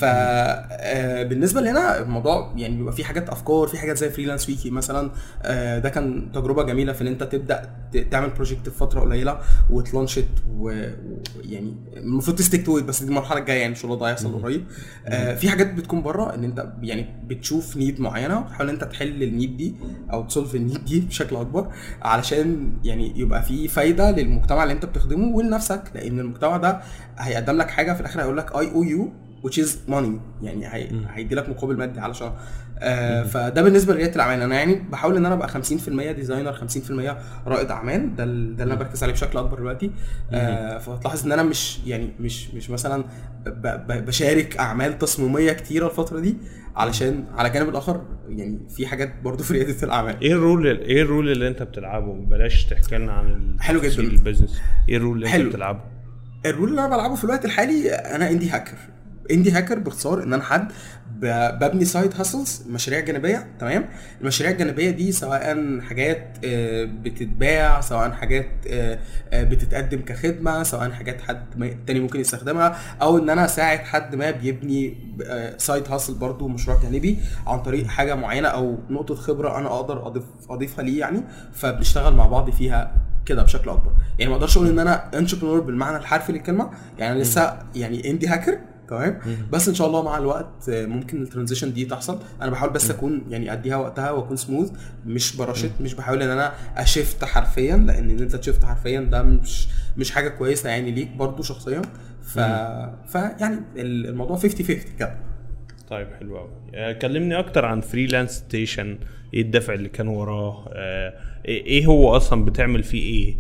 فبالنسبه لهنا الموضوع يعني بيبقى في حاجات افكار في حاجات زي فريلانس ويكي مثلا آه، ده كان تجربه جميله في ان انت تبدا ت- تعمل بروجكت في فتره قليله وتلانشت ويعني المفروض تستيك تو بس دي المرحله الجايه يعني ان شاء الله ده هيحصل قريب آه، في حاجات بتكون بره ان انت يعني بتشوف نيد معينه وتحاول ان انت تحل النيد دي او تسولف النيد دي بشكل اكبر علشان يعني يبقى في فايده للمجتمع اللي انت بتخدمه ولنفسك لان المجتمع ده هيقدم لك حاجه في الاخر هيقول لك اي او يو which is money يعني هي... هيدي لك مقابل مادي علشان آه فده بالنسبه لرياده الاعمال انا يعني بحاول ان انا ابقى 50% ديزاينر 50% رائد اعمال ده ال- ده اللي انا بركز عليه بشكل اكبر دلوقتي آه فتلاحظ ان انا مش يعني مش مش مثلا ب... ب... بشارك اعمال تصميميه كتيره الفتره دي علشان على الجانب الاخر يعني في حاجات برضو في رياده الاعمال ايه الرول ايه الرول اللي انت بتلعبه بلاش تحكي لنا عن ال- حلو جدا. تفاصيل البيزنس ايه الرول اللي حلو. انت بتلعبه الرول اللي انا بلعبه في الوقت الحالي انا اندي هاكر اندي هاكر باختصار ان انا حد ب- ببني سايد هاسلز مشاريع جانبيه تمام المشاريع الجانبيه دي سواء حاجات آه، بتتباع سواء حاجات آه، آه، بتتقدم كخدمه سواء حاجات حد ما- تاني ممكن يستخدمها او ان انا اساعد حد ما بيبني سايد هاسل برضو مشروع جانبي عن طريق حاجه معينه او نقطه خبره انا اقدر اضيف اضيفها ليه يعني فبنشتغل مع بعض فيها كده بشكل اكبر يعني ما اقدرش اقول ان انا انتربرنور بالمعنى الحرفي للكلمه يعني انا لسه يعني اندي هاكر تمام بس ان شاء الله مع الوقت آه، ممكن الترانزيشن دي تحصل انا بحاول بس اكون يعني اديها وقتها واكون سموث مش براشت مش بحاول ان انا اشفت حرفيا لان ان انت تشفت حرفيا ده مش مش حاجه كويسه يعني ليك برضو شخصيا ف فيعني ال- الموضوع 50 50 كده طيب حلو قوي كلمني اكتر عن فريلانس ستيشن ايه الدافع اللي كان وراه آه، ايه إيه هو اصلا بتعمل فيه ايه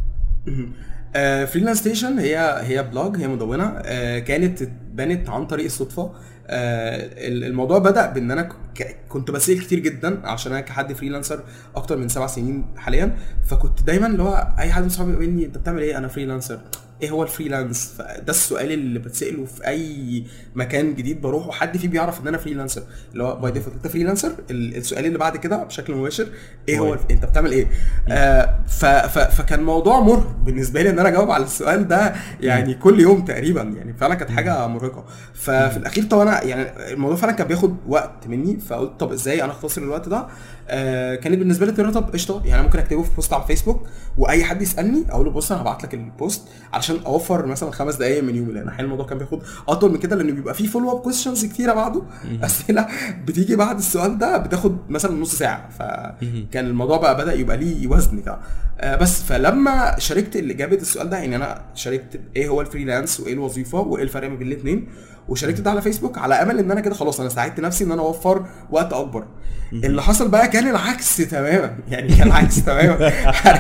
فريلانس ستيشن هي هي بلوج هي مدونه آه، كانت اتبنت عن طريق الصدفه آه، ال- الموضوع بدا بان انا ك- كنت بسال كتير جدا عشان انا كحد فريلانسر اكتر من سبع سنين حاليا فكنت دايما اللي هو اي حد من صحابي يقول لي انت بتعمل ايه انا فريلانسر ايه هو الفريلانس فده السؤال اللي بتساله في اي مكان جديد بروحه حد فيه بيعرف ان انا فريلانسر اللي هو باي ديفولت انت فريلانسر ال- السؤال اللي بعد كده بشكل مباشر ايه هو كويس. الف- انت بتعمل ايه آه ف ف فكان موضوع مرهق بالنسبه لي ان انا اجاوب على السؤال ده يعني كل يوم تقريبا يعني فعلا كانت حاجه مرهقه ففي الاخير طبعا انا يعني الموضوع فعلا كان بياخد وقت مني فقلت طب ازاي انا اختصر الوقت ده آه كانت بالنسبه لي طريقه طب قشطه يعني ممكن اكتبه في بوست على فيسبوك واي حد يسالني اقول له بص انا هبعت لك البوست علشان اوفر مثلا خمس دقائق من يومي لان احيانا الموضوع كان بياخد اطول من كده لان بيبقى فيه فولو اب كويستشنز كتيره بعده اسئله بتيجي بعد السؤال ده بتاخد مثلا نص ساعه فكان الموضوع بقى بدا يبقى ليه وزن كده آه بس فلما شاركت اللي جابت السؤال ده يعني انا شاركت ايه هو الفريلانس وايه الوظيفه وايه الفرق ما بين الاثنين وشاركت ده على فيسبوك على امل ان انا كده خلاص انا ساعدت نفسي ان انا اوفر وقت اكبر اللي حصل بقى كان العكس تماما يعني كان العكس تماما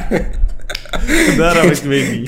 ضربت مني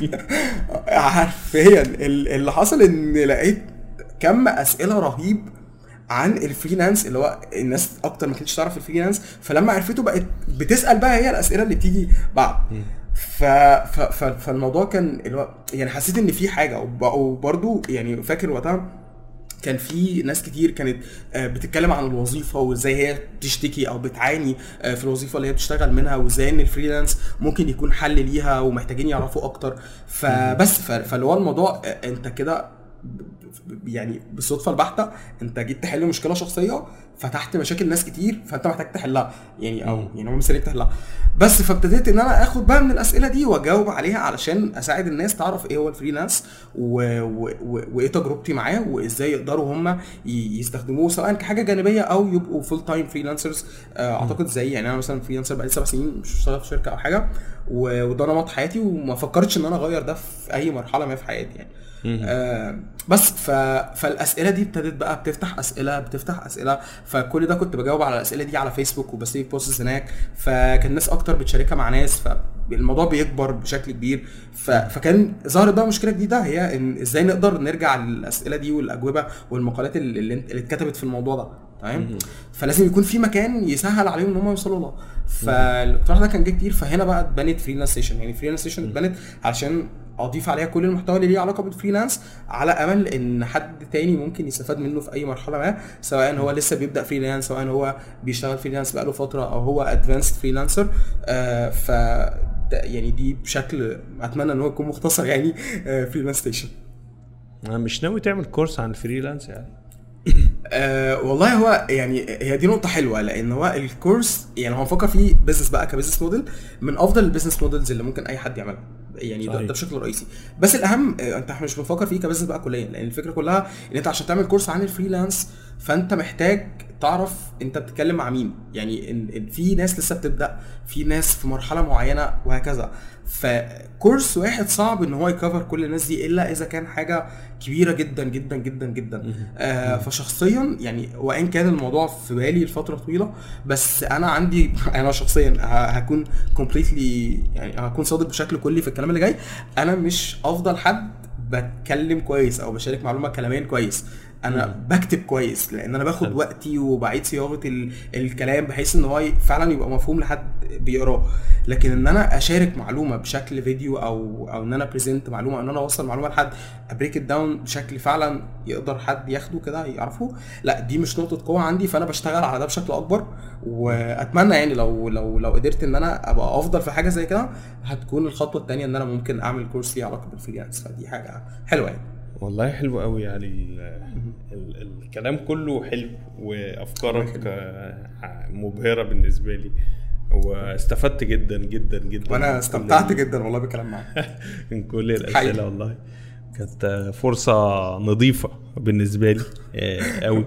حرفيا ال- اللي حصل ان لقيت كم اسئله رهيب عن الفريلانس اللي هو الناس اكتر ما كانتش تعرف الفريلانس فلما عرفته بقت بتسال بقى هي الاسئله اللي بتيجي بعد ف... ف... ف... فالموضوع كان اللي هو يعني حسيت ان في حاجه وب- وبرضو يعني فاكر وقتها كان في ناس كتير كانت آه، بتتكلم عن الوظيفه وازاي هي بتشتكي او بتعاني آه، في الوظيفه اللي هي بتشتغل منها وازاي ان الفريلانس ممكن يكون حل ليها ومحتاجين يعرفوا اكتر فبس ف- فاللي هو الموضوع آه، انت كده ب- ب- يعني بالصدفه البحته انت جيت تحل مشكله شخصيه فتحت مشاكل ناس كتير فانت محتاج تحلها يعني او يعني هم مستنيين تحلها بس فابتديت ان انا اخد بقى من الاسئله دي واجاوب عليها علشان اساعد الناس تعرف ايه هو الفريلانس و... و... و... وايه تجربتي معاه وازاي يقدروا هم ي- يستخدموه سواء كحاجه جانبيه او يبقوا فول تايم فريلانسرز اعتقد زي يعني انا مثلا فريلانسر بقالي سبع سنين مش بشتغل في شركه او حاجه و... وده نمط حياتي وما فكرتش ان انا اغير ده في اي مرحله ما في حياتي يعني آه بس ف... فالاسئله دي ابتدت بقى بتفتح اسئله بتفتح اسئله فكل ده كنت بجاوب على الاسئله دي على فيسبوك وبسيب بوستس هناك فكان ناس اكتر بتشاركها مع ناس فالموضوع بيكبر بشكل كبير ف... فكان ظهرت بقى مشكله جديده هي ان ازاي نقدر نرجع للاسئله دي والاجوبه والمقالات اللي, اللي اللي اتكتبت في الموضوع ده تمام فلازم يكون في مكان يسهل عليهم ان هم يوصلوا له فالاقتراح ده كان جه كتير فهنا بقى اتبنت فريلانس ستيشن يعني فريلانس ستيشن اتبنت علشان اضيف عليها كل المحتوى اللي ليه علاقه بالفريلانس على امل ان حد تاني ممكن يستفاد منه في اي مرحله ما سواء هو لسه بيبدا فريلانس سواء هو بيشتغل فريلانس بقاله فتره او هو ادفانسد فريلانسر آه ف ده- يعني دي بشكل اتمنى ان هو يكون مختصر يعني فريلانس ستيشن انا مش ناوي تعمل كورس عن الفريلانس يعني أه والله هو يعني هي دي نقطة حلوة لأن هو الكورس يعني هو مفكر فيه بزنس بقى كبزنس موديل من أفضل البيزنس موديلز اللي ممكن أي حد يعملها يعني ده, صحيح. ده بشكل رئيسي بس الأهم آه، أنت مش بتفكر فيه كبزنس بقى كليا لأن الفكرة كلها إن أنت عشان تعمل كورس عن الفريلانس فأنت محتاج تعرف أنت بتتكلم مع مين يعني إن إن في ناس لسه بتبدأ في ناس في مرحلة معينة وهكذا فكورس واحد صعب ان هو يكفر كل الناس دي الا اذا كان حاجه كبيره جدا جدا جدا جدا آه فشخصيا يعني وان كان الموضوع في بالي لفتره طويله بس انا عندي انا شخصيا ه- هكون كومبليتلي يعني هكون صادق بشكل كلي في الكلام اللي جاي انا مش افضل حد بتكلم كويس او بشارك معلومه كلاميا كويس انا بكتب كويس لان انا باخد حلو. وقتي وبعيد صياغه ال- الكلام بحيث ان هو ي- فعلا يبقى مفهوم لحد بيقراه لكن ان انا اشارك معلومه بشكل فيديو او او ان انا بريزنت معلومه ان انا اوصل معلومه لحد ابريك داون بشكل فعلا يقدر حد ياخده كده يعرفه لا دي مش نقطه قوه عندي فانا بشتغل على ده بشكل اكبر واتمنى يعني لو لو لو قدرت ان انا ابقى افضل في حاجه زي كده هتكون الخطوه الثانيه ان انا ممكن اعمل كورس ليه علاقه بالفريلانس فدي حاجه حلوه يعني والله حلو قوي يعني ال ال الكلام كله حلو وافكارك آه، مبهره بالنسبه لي واستفدت جدا جدا جدا وانا من استمتعت كل- جدا والله بالكلام معاك من كل الاسئله حقيقي. والله كانت آه، فرصه نظيفه بالنسبه لي آه، قوي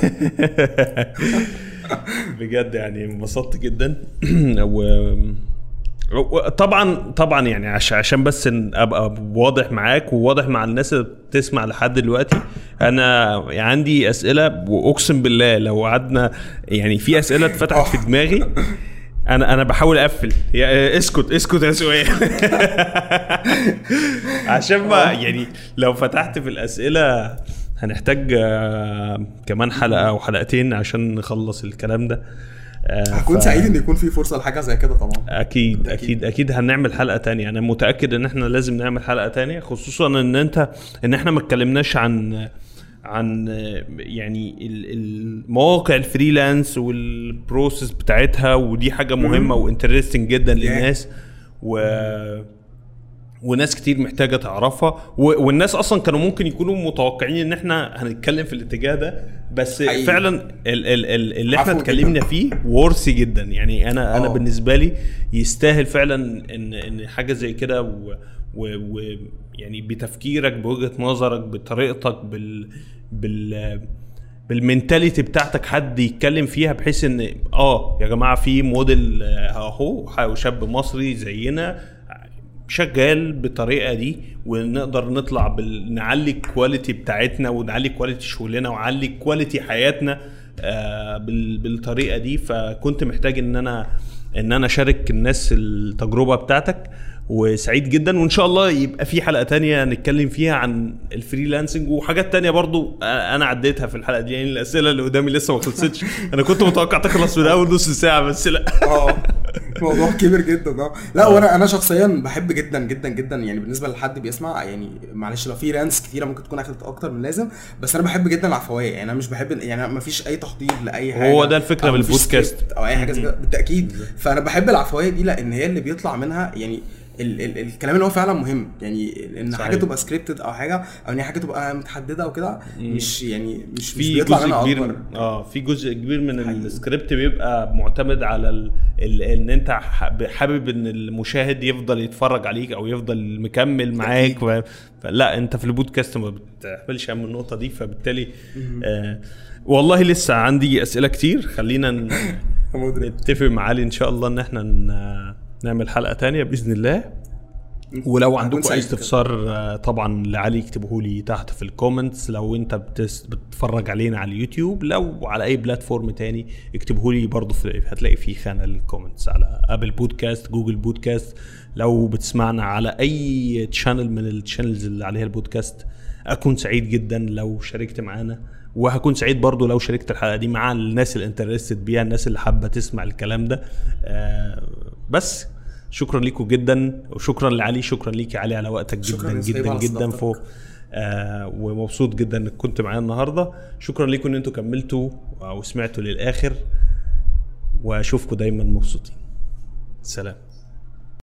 بجد يعني انبسطت جدا و و- طبعا طبعا يعني عش- عشان بس إن ابقى واضح معاك وواضح مع الناس اللي بتسمع لحد دلوقتي انا عندي اسئله واقسم بالله لو قعدنا يعني في اسئله اتفتحت في دماغي انا انا بحاول اقفل يا اسكت اسكت يا سؤال عشان ما يعني لو فتحت في الاسئله هنحتاج آه، كمان حلقه او حلقتين عشان نخلص الكلام ده آه، هكون ف- سعيد ان يكون في فرصه لحاجه زي كده طبعا اكيد بالتأكيد. اكيد اكيد هنعمل حلقه تانية انا متاكد ان احنا لازم نعمل حلقه تانية خصوصا ان انت ان احنا ما اتكلمناش عن عن يعني ال- المواقع الفريلانس والبروسيس بتاعتها ودي حاجه مهمه وانترستنج جدا للناس و وناس كتير محتاجه تعرفها و... والناس اصلا كانوا ممكن يكونوا متوقعين ان احنا هنتكلم في الاتجاه ده بس حقيقي. فعلا ال... ال... ال... اللي احنا عفو اتكلمنا فيه ورثي جدا يعني انا انا آه. بالنسبه لي يستاهل فعلا ان ان حاجه زي كده و... و... و... يعني بتفكيرك بوجهه نظرك بطريقتك بال بال بالمنتاليتي بتاعتك حد يتكلم فيها بحيث ان اه يا جماعه في موديل آه، اهو شاب مصري زينا شغال بالطريقه دي ونقدر نطلع بال... نعلي الكواليتي بتاعتنا ونعلي كواليتي شغلنا ونعلي كواليتي حياتنا آه بال... بالطريقه دي فكنت محتاج ان انا ان انا اشارك الناس التجربه بتاعتك وسعيد جدا وان شاء الله يبقى في حلقه تانية نتكلم فيها عن الفريلانسنج وحاجات تانية برضو آه، انا عديتها في الحلقه دي يعني الاسئله اللي قدامي لسه ما خلصتش انا كنت متوقع تخلص من اول نص ساعه بس لا اه موضوع كبير جدا اه لا وانا انا شخصيا بحب جدا جدا جدا يعني بالنسبه لحد بيسمع يعني معلش لو في رانس كتيره ممكن تكون اخدت اكتر من لازم بس انا بحب جدا العفويه يعني انا مش بحب يعني ما فيش اي تحضير لاي حاجه هو ده الفكرة أو مفيش بالبودكاست. سكريبت او اي حاجه زي كده بالتاكيد فانا بحب العفويه دي لان هي اللي بيطلع منها يعني ال ال الكلام اللي هو فعلا مهم يعني ان صحيح. حاجه تبقى سكريبتد او حاجه او ان هي حاجه تبقى متحدده او كده مش يعني مش مش في بيطلع جزء منها كبير اكبر اه في جزء كبير من حقيقي. السكريبت بيبقى معتمد على ال... ال... ان انت حاب- حابب ان المشاهد يفضل يتفرج عليك او يفضل مكمل معاك ف... فلا انت في البودكاست ما بتحملش هم النقطه دي فبالتالي آه والله لسه عندي اسئله كتير خلينا ن... مدرك. نتفق مع علي ان شاء الله ان احنا ن... نعمل حلقه تانية باذن الله ولو هكون عندكم اي سعيد استفسار آه، طبعا لعلي اكتبوه لي تحت في الكومنتس لو انت بتس بتتفرج علينا على اليوتيوب لو على اي بلاتفورم تاني اكتبوه لي برضه في هتلاقي في خانه للكومنتس على ابل بودكاست جوجل بودكاست لو بتسمعنا على اي تشانل من التشانلز اللي عليها البودكاست اكون سعيد جدا لو شاركت معانا وهكون سعيد برضو لو شاركت الحلقه دي مع الناس اللي انترستد بيها الناس اللي حابه تسمع الكلام ده آه بس شكرا لكم جدا وشكرا لعلي شكرا ليك يا علي على وقتك شكراً جدا يا سيدي جدا على جدا استضافتك. فوق آه ومبسوط جدا انك كنت معايا النهارده شكرا لكم ان انتوا كملتوا وسمعتوا للاخر واشوفكم دايما مبسوطين سلام